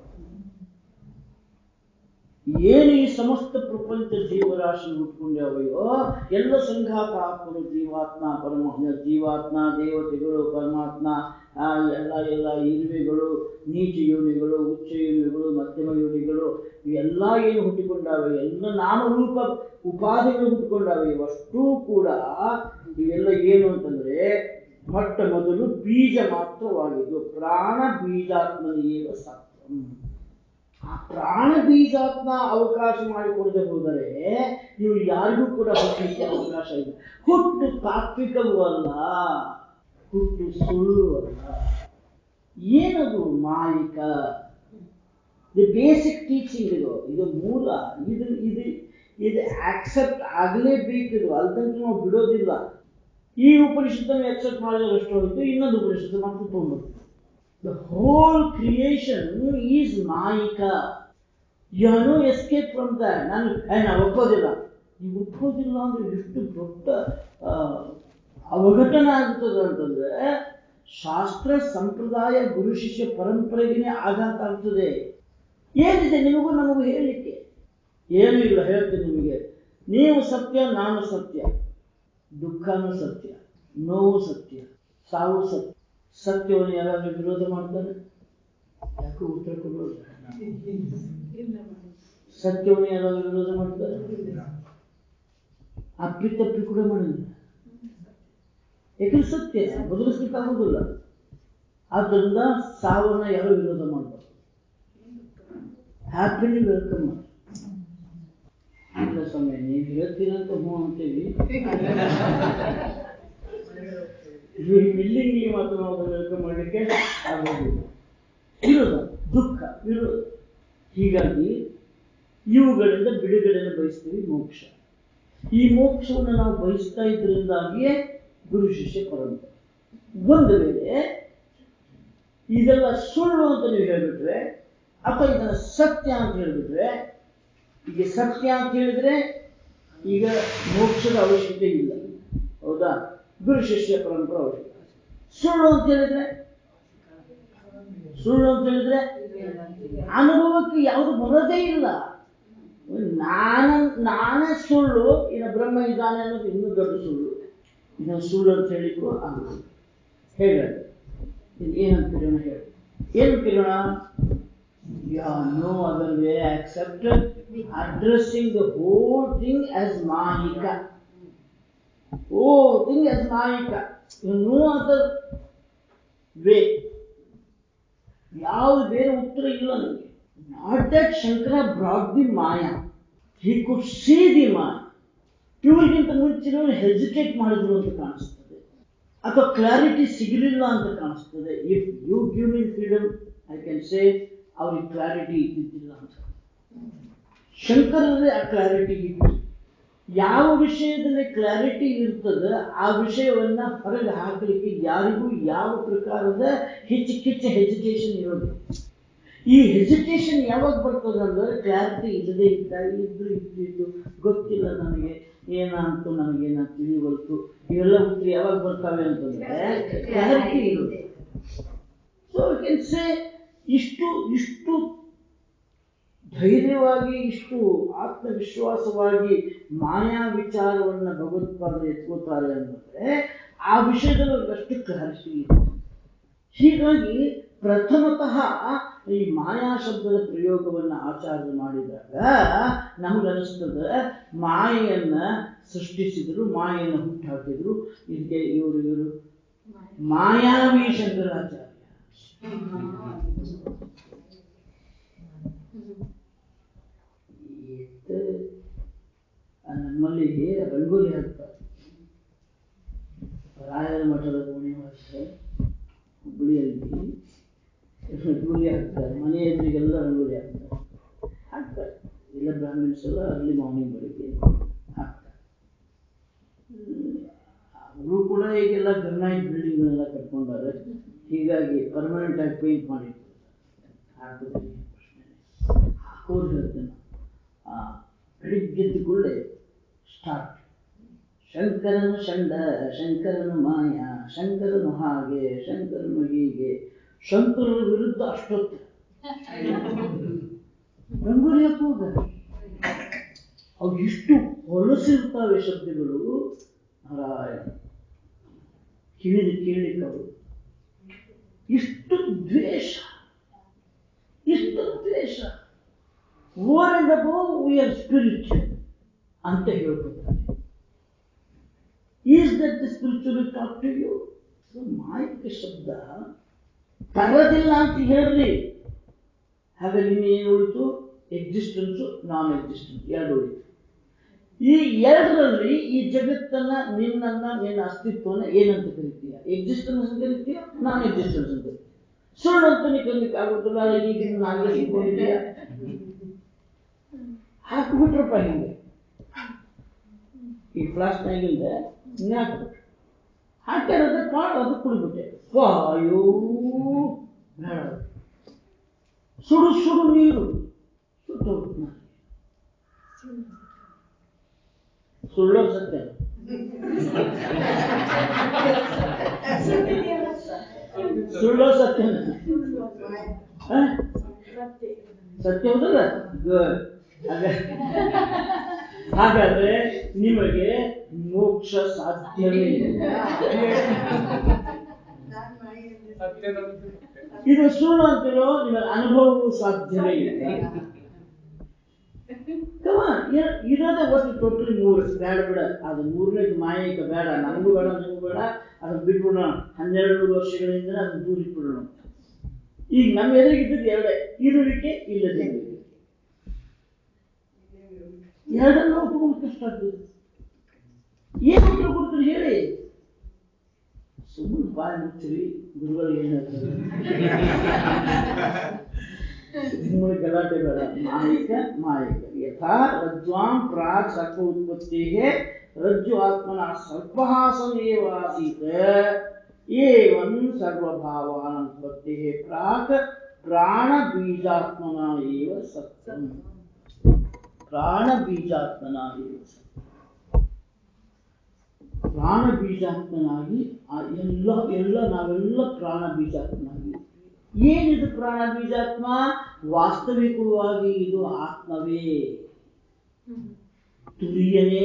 ಏನು ಈ ಸಮಸ್ತ ಪ್ರಪಂಚ ಜೀವರಾಶಿ ಹುಟ್ಕೊಂಡವಯೋ ಎಲ್ಲ ಸಂಘಾತ ಆತ್ಮರು ಜೀವಾತ್ಮ ಪರಮ ಜೀವಾತ್ಮ ದೇವತೆಗಳು ಪರಮಾತ್ಮ ಆ, ಎಲ್ಲ ಎಲ್ಲ ಇರುವೆಗಳು ನೀಚ ಯೋನಿಗಳು ಉಚ್ಚ ಯೋನಿಗಳು ಮಧ್ಯಮ ಯೋನಿಗಳು ಇವೆಲ್ಲ ಏನು ಹುಟ್ಟಿಕೊಂಡಾವೆ ಎಲ್ಲ ನಾಮರೂಪ ಉಪಾಧಿಗಳು ಹುಟ್ಟಿಕೊಂಡಾವೆ ಇವಷ್ಟೂ ಕೂಡ ಇವೆಲ್ಲ ಏನು ಅಂತಂದ್ರೆ ಮೊಟ್ಟ ಮೊದಲು ಬೀಜ ಮಾತ್ರವಾಗಿದ್ದು ಪ್ರಾಣ ಬೀಜಾತ್ಮನಿಯೇವ ಸತ್ವಂ ಆ ಪ್ರಾಣ ಬೀಜಾತ್ಮ ಅವಕಾಶ ಮಾಡಿಕೊಡದೆ ಹೋದರೆ ಇವು ಯಾರಿಗೂ ಕೂಡ ಹುಟ್ಟಲಿಕ್ಕೆ ಅವಕಾಶ ಇಲ್ಲ ಹುಟ್ಟು ತಾತ್ವಿಕವೂ ಅಲ್ಲ ಹುಟ್ಟು ಸುಳ್ಳು ಅಲ್ಲ ಏನದು ಮಾಯಿಕ ಇದು ಬೇಸಿಕ್ ಟೀಚಿಂಗ್ ಇದು ಇದು ಮೂಲ ಇದು ಇದು ಇದು ಆಕ್ಸೆಪ್ಟ್ ಆಗಲೇಬೇಕು ಇದು ಅಲ್ದಂತ ನಾವು ಬಿಡೋದಿಲ್ಲ ಈ ಉಪನಿಷತ್ತನ್ನು ಆಕ್ಸೆಪ್ಟ್ ಮಾಡಿದ್ರೆ ಅಷ್ಟು ಹೋಯ್ತು ಇನ್ನೊಂದು ಉಪನಿಷತ್ತು ಮತ್ತೆ ತೊಗೊಂಡ್ಬರ್ತೀವಿ The whole creation is mayika you know escape from that ನಾನು ಏ, ನಾನು ಒಪ್ಪೋದಿಲ್ಲ ನೀವು ಒಪ್ಪೋದಿಲ್ಲ ಅಂದ್ರೆ ಎಷ್ಟು ದೊಡ್ಡ ಆ, ಅವಘಟನೆ ಆಗ್ತದೆ ಅಂತಂದ್ರೆ ಶಾಸ್ತ್ರ ಸಂಪ್ರದಾಯ ಗುರು ಶಿಷ್ಯ ಪರಂಪರೆಗೆ ಆಘಾತ ಆಗ್ತದೆ ಏನಿದೆ ನಿಮಗೂ ನಮಗೂ ಹೇಳಲಿಕ್ಕೆ ಏನೂ ಇಲ್ಲ ಹೇಳ್ತೀನಿ ನಿಮಗೆ ನೀವು ಸತ್ಯ ನಾನು ಸತ್ಯ ದುಃಖನೂ ಸತ್ಯ ನೋವು ಸತ್ಯ ಸಾವು ಸತ್ಯ ಸತ್ಯವನ್ನು ಯಾರಾದ್ರೂ ವಿರೋಧ ಮಾಡ್ತಾರೆ ಯಾಕೋ ಉತ್ತರ ಕೊಡೋದು ಸತ್ಯವನ್ನು ಯಾರಾದ್ರೂ ವಿರೋಧ ಮಾಡ್ತಾರೆ ಅಪ್ಪಿತಪ್ಪಿ ಕೂಡ ಮಾಡಿಲ್ಲ ಯಾಕಂದ್ರೆ ಸತ್ಯ ಬದಲಿಸ್ಲಿಕ್ಕಾಗೋದಿಲ್ಲ ಆದ್ದರಿಂದ ಸಾವನ್ನ ಯಾರು ವಿರೋಧ ಮಾಡಬಾರ್ದು ಹ್ಯಾಪಿಲಿ ವೆಲ್ಕಮ್ ಮಾಡಿ ಇಲ್ಲ ಸಮಯ ನೀವು ಹೇಳ್ತೀರಂತ ಹ್ಞೂ ಅಂತೀವಿ ಮಿಲ್ಲಿಂಗ್ ಮಾತ್ರ ನಾವು ವೆಲ್ಕಮ್ ಮಾಡಲಿಕ್ಕೆ ಆಗೋದಿಲ್ಲ ವಿರೋಧ ದುಃಖ ವಿರೋಧ ಹೀಗಾಗಿ ಇವುಗಳಿಂದ ಬಿಡುಗಡೆಯನ್ನು ಬಯಸ್ತೀವಿ ಮೋಕ್ಷ ಈ ಮೋಕ್ಷವನ್ನು ನಾವು ಬಯಸ್ತಾ ಇದ್ರಿಂದಾಗಿಯೇ ಗುರು ಶಿಷ್ಯ ಪರಂಪರೆ ಒಂದು ವೇಳೆ ಇದೆಲ್ಲ ಸುಳ್ಳು ಅಂತ ನೀವು ಹೇಳ್ಬಿಟ್ರೆ ಅಥವಾ ಇದನ್ನ ಸತ್ಯ ಅಂತ ಹೇಳ್ಬಿಟ್ರೆ ಈಗ ಸತ್ಯ ಅಂತ ಹೇಳಿದ್ರೆ ಈಗ ಮೋಕ್ಷದ ಅವಶ್ಯಕತೆ ಇಲ್ಲ ಹೌದಾ ಗುರು ಶಿಷ್ಯ ಪರಂಪರೆ ಅವಶ್ಯಕತೆ ಸುಳ್ಳು ಅಂತ ಹೇಳಿದ್ರೆ ಸುಳ್ಳು ಅಂತ ಹೇಳಿದ್ರೆ ಅನುಭವಕ್ಕೆ ಯಾವುದು ಬರೋದೇ ಇಲ್ಲ ನಾನು ನಾನೇ ಸುಳ್ಳು ಇನ್ನು ಬ್ರಹ್ಮ ಇದ್ದಾನೆ ಅನ್ನೋದು ಇನ್ನೂ ದೊಡ್ಡ ಸುಳ್ಳು ಇದನ್ನು ಸುಳ್ಳು ಅಂತ ಹೇಳಿಕ್ಕೂ ಆಗುದಿಲ್ಲ ಹೇಳ ಇದು ಏನಂತೀರೋಣ ಹೇಳಿ ಏನಂತೀರೋಣ yeah no other way accept addressing the whole thing as mayika whole thing as mayika no other way ಯಾವುದು ಬೇರೆ ಉತ್ತರ ಇಲ್ಲ ನನಗೆ not that Shankara brought the maya he could see the maya ಇವ್ರಿಗಿಂತ ಮುಂಚಿನವರು ಹೆಸಿಟೇಟ್ ಮಾಡಿದ್ರು ಅಂತ ಕಾಣಿಸ್ತದೆ ಅಥವಾ ಕ್ಲಾರಿಟಿ ಸಿಗಲಿಲ್ಲ ಅಂತ ಕಾಣಿಸ್ತದೆ if you give me freedom I can say ಅವ್ರಿಗೆ ಕ್ಲಾರಿಟಿ ಇದ್ದಿದ್ದಿಲ್ಲ ಅಂತ ಶಂಕರರೇ ಆ ಕ್ಲಾರಿಟಿ ಇತ್ತು ಯಾವ ವಿಷಯದಲ್ಲಿ ಕ್ಲಾರಿಟಿ ಇರ್ತದೆ ಆ ವಿಷಯವನ್ನ ಹೊರಗೆ ಹಾಕಲಿಕ್ಕೆ ಯಾರಿಗೂ ಯಾವ ಪ್ರಕಾರದ ಹೆಚ್ಚು ಕಿಚ್ಚ ಹೆಜಿಟೇಷನ್ ಇರೋದಿಲ್ಲ ಈ ಹೆಜಿಟೇಷನ್ ಯಾವಾಗ ಬರ್ತದೆ ಅಂದ್ರೆ ಕ್ಲಾರಿಟಿ ಇಲ್ಲದೆ ಇದ್ದಾಗ ಇದ್ರು ಇದ್ದಿದ್ದು ಗೊತ್ತಿಲ್ಲ ನನಗೆ ಏನಂತು ನನಗೇನ ತಿಳಿವಲ್ತು ಇವೆಲ್ಲ ಉತ್ತರ ಯಾವಾಗ ಬರ್ತಾವೆ ಅಂತಂದ್ರೆ ಕ್ಲಾರಿಟಿ ಇರುತ್ತೆ ಸೊ ಕೆನ್ ಸೇ ಇಷ್ಟು ಇಷ್ಟು ಧೈರ್ಯವಾಗಿ ಇಷ್ಟು ಆತ್ಮವಿಶ್ವಾಸವಾಗಿ ಮಾಯಾ ವಿಚಾರವನ್ನ ಭಗವತ್ಪಾದರು ಎತ್ಕೋತಾರೆ ಅಂತಂದ್ರೆ ಆ ವಿಷಯದಲ್ಲಿ ಅವ್ರಿಗೆ ಅಷ್ಟು ಕ್ಲಾರಿಟಿ ಇದೆ ಹೀಗಾಗಿ ಪ್ರಥಮತಃ ಈ ಮಾಯಾ ಶಬ್ದದ ಪ್ರಯೋಗವನ್ನು ಆಚಾರ್ಯರು ಮಾಡಿದಾಗ ನಮಗನಿಸ್ತದೆ ಮಾಯೆಯನ್ನ ಸೃಷ್ಟಿಸಿದ್ರು ಮಾಯೆಯನ್ನು ಹುಟ್ಟಾಕಿದ್ರು ಇದಕ್ಕೆ ಇವರು ಇವರು ಮಾಯಾವಿ ಶಂಕರಾಚಾರ್ಯ ಎತ್ತ ಆ ನಮ್ಮಲ್ಲಿ ರಂಗೋಲಿ ಹಾಕ್ತಾರೆ ರಾಯರ ಮಠದ ಕೋಣೆ ಒಳಗೆ ಹುಬ್ಬಳ್ಳಿಯಲ್ಲಿ ರಂಗೋಲಿ ಹಾಕ್ತಾರೆ ಮನೆ ಎದುರಿಗೆಲ್ಲ ರಂಗೋಲಿ ಹಾಕ್ತಾರೆ ಹಾಕ್ತಾರೆ ಇಲ್ಲ ಬ್ರಾಹ್ಮಿನ್ಸ್ ಎಲ್ಲ ಅರ್ಲಿ ಮಾರ್ನಿಂಗ್ ಬೆಳಿಗ್ಗೆ ಹಾಕ್ತಾರೆ ಅವರು ಕೂಡ ಈಗೆಲ್ಲ ಗ್ರನೈಟ್ ಬಿಲ್ಡಿಂಗ್ನೆಲ್ಲ ಕಟ್ಕೊಂಡಾರೆ ಹೀಗಾಗಿ ಪರ್ಮನೆಂಟ್ ಆಗಿ ಪೇಂಟ್ ಮಾಡಿರ್ತಾರೆ ಹಾಕೋದ್ರಲ್ಲಿ ಪ್ರಶ್ನೆ ಹಾಕೋರು ಹೇಳ್ತೇನೆ ಆ ಬೆಳಿಗ್ಗೆದ್ದು ಕೂಡಲೇ ಸ್ಟಾರ್ಟ್ ಶಂಕರನು ಶಂಡ ಶಂಕರನು ಮಾಯ ಶಂಕರನು ಹಾಗೆ ಶಂಕರನು ಹೀಗೆ ಶಂಕರರ ವಿರುದ್ಧ ಅಷ್ಟೊತ್ತು ರಂಗೋಲಿ ಹಾಕುವಾಗ ಅವು ಇಷ್ಟು ಹೊಲಸಿರ್ತಾವೆ ಶಬ್ದಗಳು ನಾರಾಯಣ ಕೇಳಿ ಕೇಳಿಕ್ಕೆ ಅವರು ಇಷ್ಟು ದ್ವೇಷ ಇಷ್ಟು ದ್ವೇಷ over and above we are spiritual ಅಂತ ಹೇಳ್ಕೊತಾರೆ is that the spiritual talk to you so ಮಾಯಿಕ ಶಬ್ದ ತರದಿಲ್ಲ ಅಂತ ಹೇಳ್ರಿ ಹಾಗಾಗಿ ಇನ್ನು ಏನು ಉಳಿತು ಎಕ್ಸಿಸ್ಟೆನ್ಸು ನಾನ್ ಎಕ್ಸಿಸ್ಟೆನ್ಸ್ ಎರಡು ಉಳಿತು ಈ ಎರಡರಲ್ಲಿ ಈ ಜಗತ್ತನ್ನ ನಿನ್ನನ್ನ ನಿನ್ನ ಅಸ್ತಿತ್ವನ ಏನಂತ ಕರಿತೀಯ ಎಕ್ಸಿಸ್ಟೆನ್ಸ್ ಅಂತ ಕರಿತೀಯ ನಾನ್ ಎಕ್ಸಿಸ್ಟೆನ್ಸ್ ಅಂತ ಕರಿತೀಯ ಸುಳ್ಳು ಅಂತ ನೀ ಕಲಿಕ್ಕೆ ಆಗೋದಿಲ್ಲ ಈಗ ನಾನೇ ಸಿಕ್ಕೊಂಡಿದೀಯ ಹಾಕ್ಬಿಟ್ರಪ್ಪ ಹಿಂಗೆ ಈ ಫ್ಲಾಸ್ಕ್ನಾಗಿಂದ ಹಿಂಗೆ ಹಾಕ್ಬಿಟ್ರು ಹಾಕ್ಯಾರದ್ರೆ ಪಾಳು ಅದು ಕುಡಿಬಿಟ್ಟೆ ಅಯ್ಯೋ ಬೇಡ ಸುಡು ಸುಡು ನೀರು ಸುಟ್ಟೋಗ್ತು ನಾನು ಸುಳ್ಳೋ ಸತ್ಯ ಸುಳ್ಳೋ ಸತ್ಯ ಸತ್ಯ ಹೌದಲ್ಲ ಗುಡ್ ಹಾಗಾದ್ರೆ ನಿಮಗೆ ಮೋಕ್ಷ ಸಾಧ್ಯವೇ ಇಲ್ಲ ಇದು ಸುಳ್ಳು ಅಂತಿರೋ ನಿಮಗೆ ಅನುಭವವು ಸಾಧ್ಯವೇ ಇಲ್ಲ Come on, ಇರ- ಇರೋದೇ ಒಟ್ಟು ಟೋಟಲಿ ಮೂರು ಬೇಡ ಬೇಡ ಅದು ಮೂರನೇದು ಮಾಯಿಕ ಬೇಡ ನನಗೂ ಬೇಡ ನಿಮಗೂ ಬೇಡ ಅದನ್ನ ಬಿಟ್ಬಿಡೋಣ ಹನ್ನೆರಡು ನೂರು ವರ್ಷಗಳಿಂದ ಅದನ್ನ ದೂರ ಇಟ್ಬಿಡೋಣ ಈಗ ನಮ್ಮ ಎದುರಿಗಿದ್ದದ್ದು ಎರಡೇ ಇರುವಿಕೆ ಇಲ್ಲದೆ ಇರುವಿಕೆ. ಎರಡನ್ನು ಒಪ್ಪಿಕೊಂಡು ಕಷ್ಟ ಆಗ್ತದೆ ಏನು ಉತ್ತರ ಕೊಡ್ತೀರಿ ಹೇಳಿ ಸುಮ್ಮನೆ ಬಾಯಿ ಮುಚ್ಚಿರಿ ಗುರುಗಳಿಗೆ ಏನು ಹೇಳ್ತಾರೆ ಸುಮ್ಮನೆ ಗಲಾಟೆ ಬೇಡ ಮಾಯಿಕ ಮಾಯಿಕ ಯಥಾ ರಜ್ವಾಂ ಪ್ರಾಕ್ ಸರ್ಪ ಉತ್ಪತ್ತಿಗೆ ರಜ್ಜು ಆತ್ಮನ ಸರ್ಪಹಾಸಮೇವ ಆಸೀತ್ ಏವಂ ಸರ್ವಭಾವಾನ ಉತ್ಪತ್ತಿ ಪ್ರಾಕ್ ಪ್ರಾಣ ಬೀಜಾತ್ಮನ ಏವ ಸತ್ಯಂ ಪ್ರಾಣ ಬೀಜಾತ್ಮನ ಏವ ಸತ್ಯಂ ಪ್ರಾಣ ಬೀಜಾತ್ಮನಾಗಿ ಆ ಎಲ್ಲ ಎಲ್ಲ ನಾವೆಲ್ಲ ಪ್ರಾಣ ಬೀಜಾತ್ಮನಾಗಿ ಏನಿದು ಪ್ರಾಣ ಬೀಜಾತ್ಮ ವಾಸ್ತವಿಕವಾಗಿ ಇದು ಆತ್ಮವೇ ತುರಿಯನೇ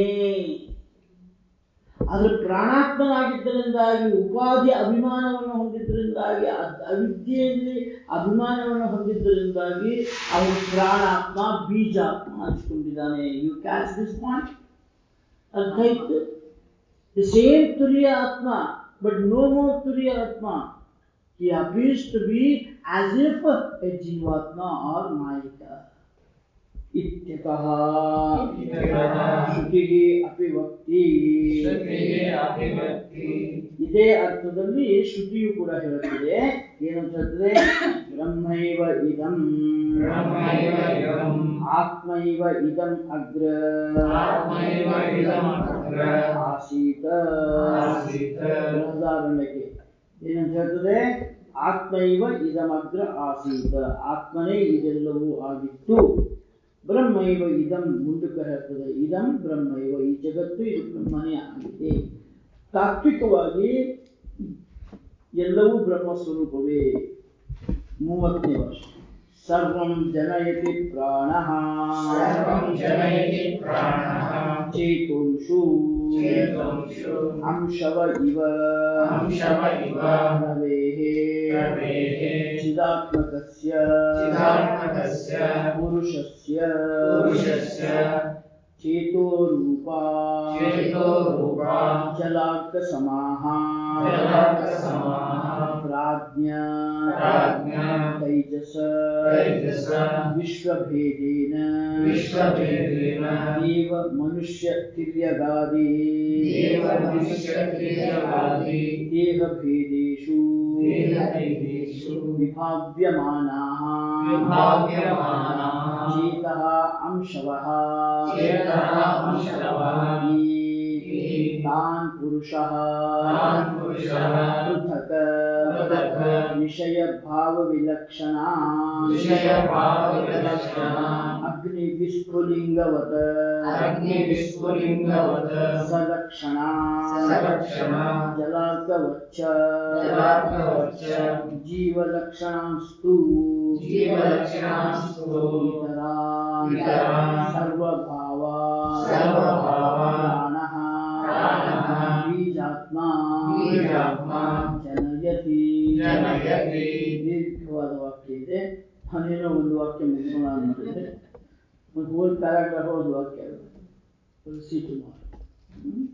ಆದ್ರೆ ಪ್ರಾಣಾತ್ಮನಾಗಿದ್ದರಿಂದಾಗಿ ಉಪಾಧಿ ಅಭಿಮಾನವನ್ನು ಹೊಂದಿದ್ದರಿಂದಾಗಿ ಅದ್- ಅವಿದ್ಯೆಯಲ್ಲಿ ಅಭಿಮಾನವನ್ನು ಹೊಂದಿದ್ದರಿಂದಾಗಿ ಅವನು ಪ್ರಾಣಾತ್ಮ ಬೀಜಾತ್ಮ ಅನಿಸ್ಕೊಂಡಿದ್ದಾನೆ ಯು ಕ್ಯಾಚ್ ದಿಸ್ ಪಾಯಿಂಟ್ ಅರ್ಥ ಆಯ್ತು ದಿ ಸೇಮ್ ತುರಿಯ ಆತ್ಮ ಬಟ್ ನೋ ಮೋರ್ ತುರಿಯ ಆತ್ಮ he appears to be as if a jivatma or mayika इत्यतः इत्यतः ಶ್ರುತಿः अपि ವಕ್ತಿ ಶ್ರುತಿಃ ಅಭಿವ್ಯಕ್ತಿ ಇದೇ ಅರ್ಥದಲ್ಲಿ ಶ್ರುತಿಯು ಕೂಡ ಹೇಳುತ್ತದೆ ಏನಂತ ಹೇಳ್ತದೆ ಬ್ರಹ್ಮೈವ ಇದಂ ಬ್ರಹ್ಮೈವ ಇದಂ ಆತ್ಮೈವ ಇದಂ ಅಗ್ರ ಆತ್ಮೈವ ಇದಂ ಅಗ್ರ ಆಸೀತ ಆಸೀತ. ಬೃಹದಾರಣ್ಯಕ್ಕೆ ಏನಂತ ಹೇಳ್ತದೆ ಆತ್ಮೈವ ಇದಮಗ್ರ ಆಸೀತ ಆತ್ಮನೇ ಇದೆಲ್ಲವೂ ಆಗಿತ್ತು ಬ್ರಹ್ಮೈವ ಇದಂ ಮುಂದಕ್ಕೆ ಹೇಳ್ತದೆ ಇದಂ ಬ್ರಹ್ಮೈವ ಈ ಜಗತ್ತು ಇದು ಬ್ರಹ್ಮನೇ ಆಗಿದೆ ತಾತ್ವಿಕವಾಗಿ ಎಲ್ಲವೂ ಬ್ರಹ್ಮ ಸ್ವರೂಪವೇ ಮೂವತ್ತನೇ ವರ್ಷ ಸರ್ವಂ ಜನಯತಿ ಪ್ರಾಣ ಸರ್ವಂ ಜನಯತಿ ಪ್ರಾಣಃ ಚೇತೋಂಶು ಚೇತೋಂಶು ಅಂಶವ ಇವ ಅಂಶವ ಇವ ರವೇಃ ರವೇಃ ಚಿದಾತ್ಮಕಸ್ಯ ಚಿದಾತ್ಮಕಸ್ಯ ಪುರುಷಸ್ಯ ಪುರುಷಸ್ಯ ಚೇತೋರೂಪಾ ಚೇತೋರೂಪಾ ಜಲಾರ್ಕಸಮಾಹ ಜಲಾರ್ಕಸಮಾಹ ಪ್ರಾಜ್ಞಾ ಪ್ರಾಜ್ಞಾ ತೈಜಸ ತೈಜಸ ವಿಶ್ವಭೇದೇನ ವಿಶ್ವಭೇದೇನ ದೇವ ಮನುಷ್ಯ ತಿರ್ಯಗಾದಿ ದೇವ ಮನುಷ್ಯ ಕ್ರಿಯವಾದಿ ದೇಹಭೇದೇಷು ದೇಹಭೇದೇಷು ವಿಭಾವ್ಯಮಾನಾಃ ವಿಭಾವ್ಯಮಾನಾಃ ಚೇತಃ ಅಂಶವಃ ಚೇತಃ ಅಂಶವಃ ये तान् पुरुषः तान् पुरुषः पृथक् पृथक् विषयभावविलक्षणा विषयभावविलक्षणा अग्निविस्फुलिङ्गवत् अग्निविस्फुलिङ्गवत् सलक्षणा सलक्षणा जलार्कवच्च जलार्कवच्च जीवलक्षणांस्तु जीवलक्षणांस्तु इतरा इतरा सर्वभावा सर्वभावा प्राणः प्राणः बीजात्मा बीजात्मा ಜನಯತಿ ಜನಯತಿ ದೀರ್ಘವಾದ ವಾಕ್ಯ ಇದೆ ನಾನೇನೋ ಒಂದು ವಾಕ್ಯ ಮುಗಿಸೋಣ ಅಂದ್ಬಿಟ್ಟಿದೆ ಒಂದು ಹೋಲ್ ಪ್ಯಾರಾಗ್ರಾಫ್ ಒಂದು ವಾಕ್ಯ ಅದು ಒಂದು ಸೀಟು ಮಾಡಿ ಹ್ಮ್?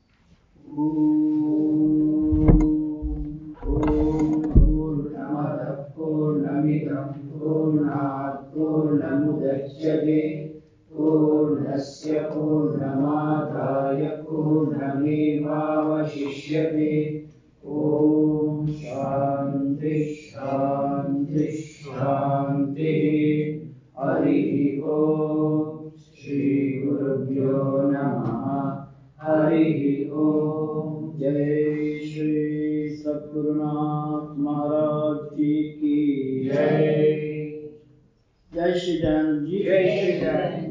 ಓಂ ಪೂರ್ಣಮದಃ ಪೂರ್ಣಮಿದಂ ಪೂರ್ಣಾತ್ ಪೂರ್ಣಮುದಚ್ಯತೆ पूर्णस्य पूर्णमादाय पूर्णमेवावशिष्यते ॐ शान्ति शान्ति शान्तिः हरिः ॐ श्रीगुरुभ्यो नमः हरिः ॐ जय श्री सद्गुरुनाथ महाराज जी की जय जय श्री दयानंद जी जय श्री दयानंद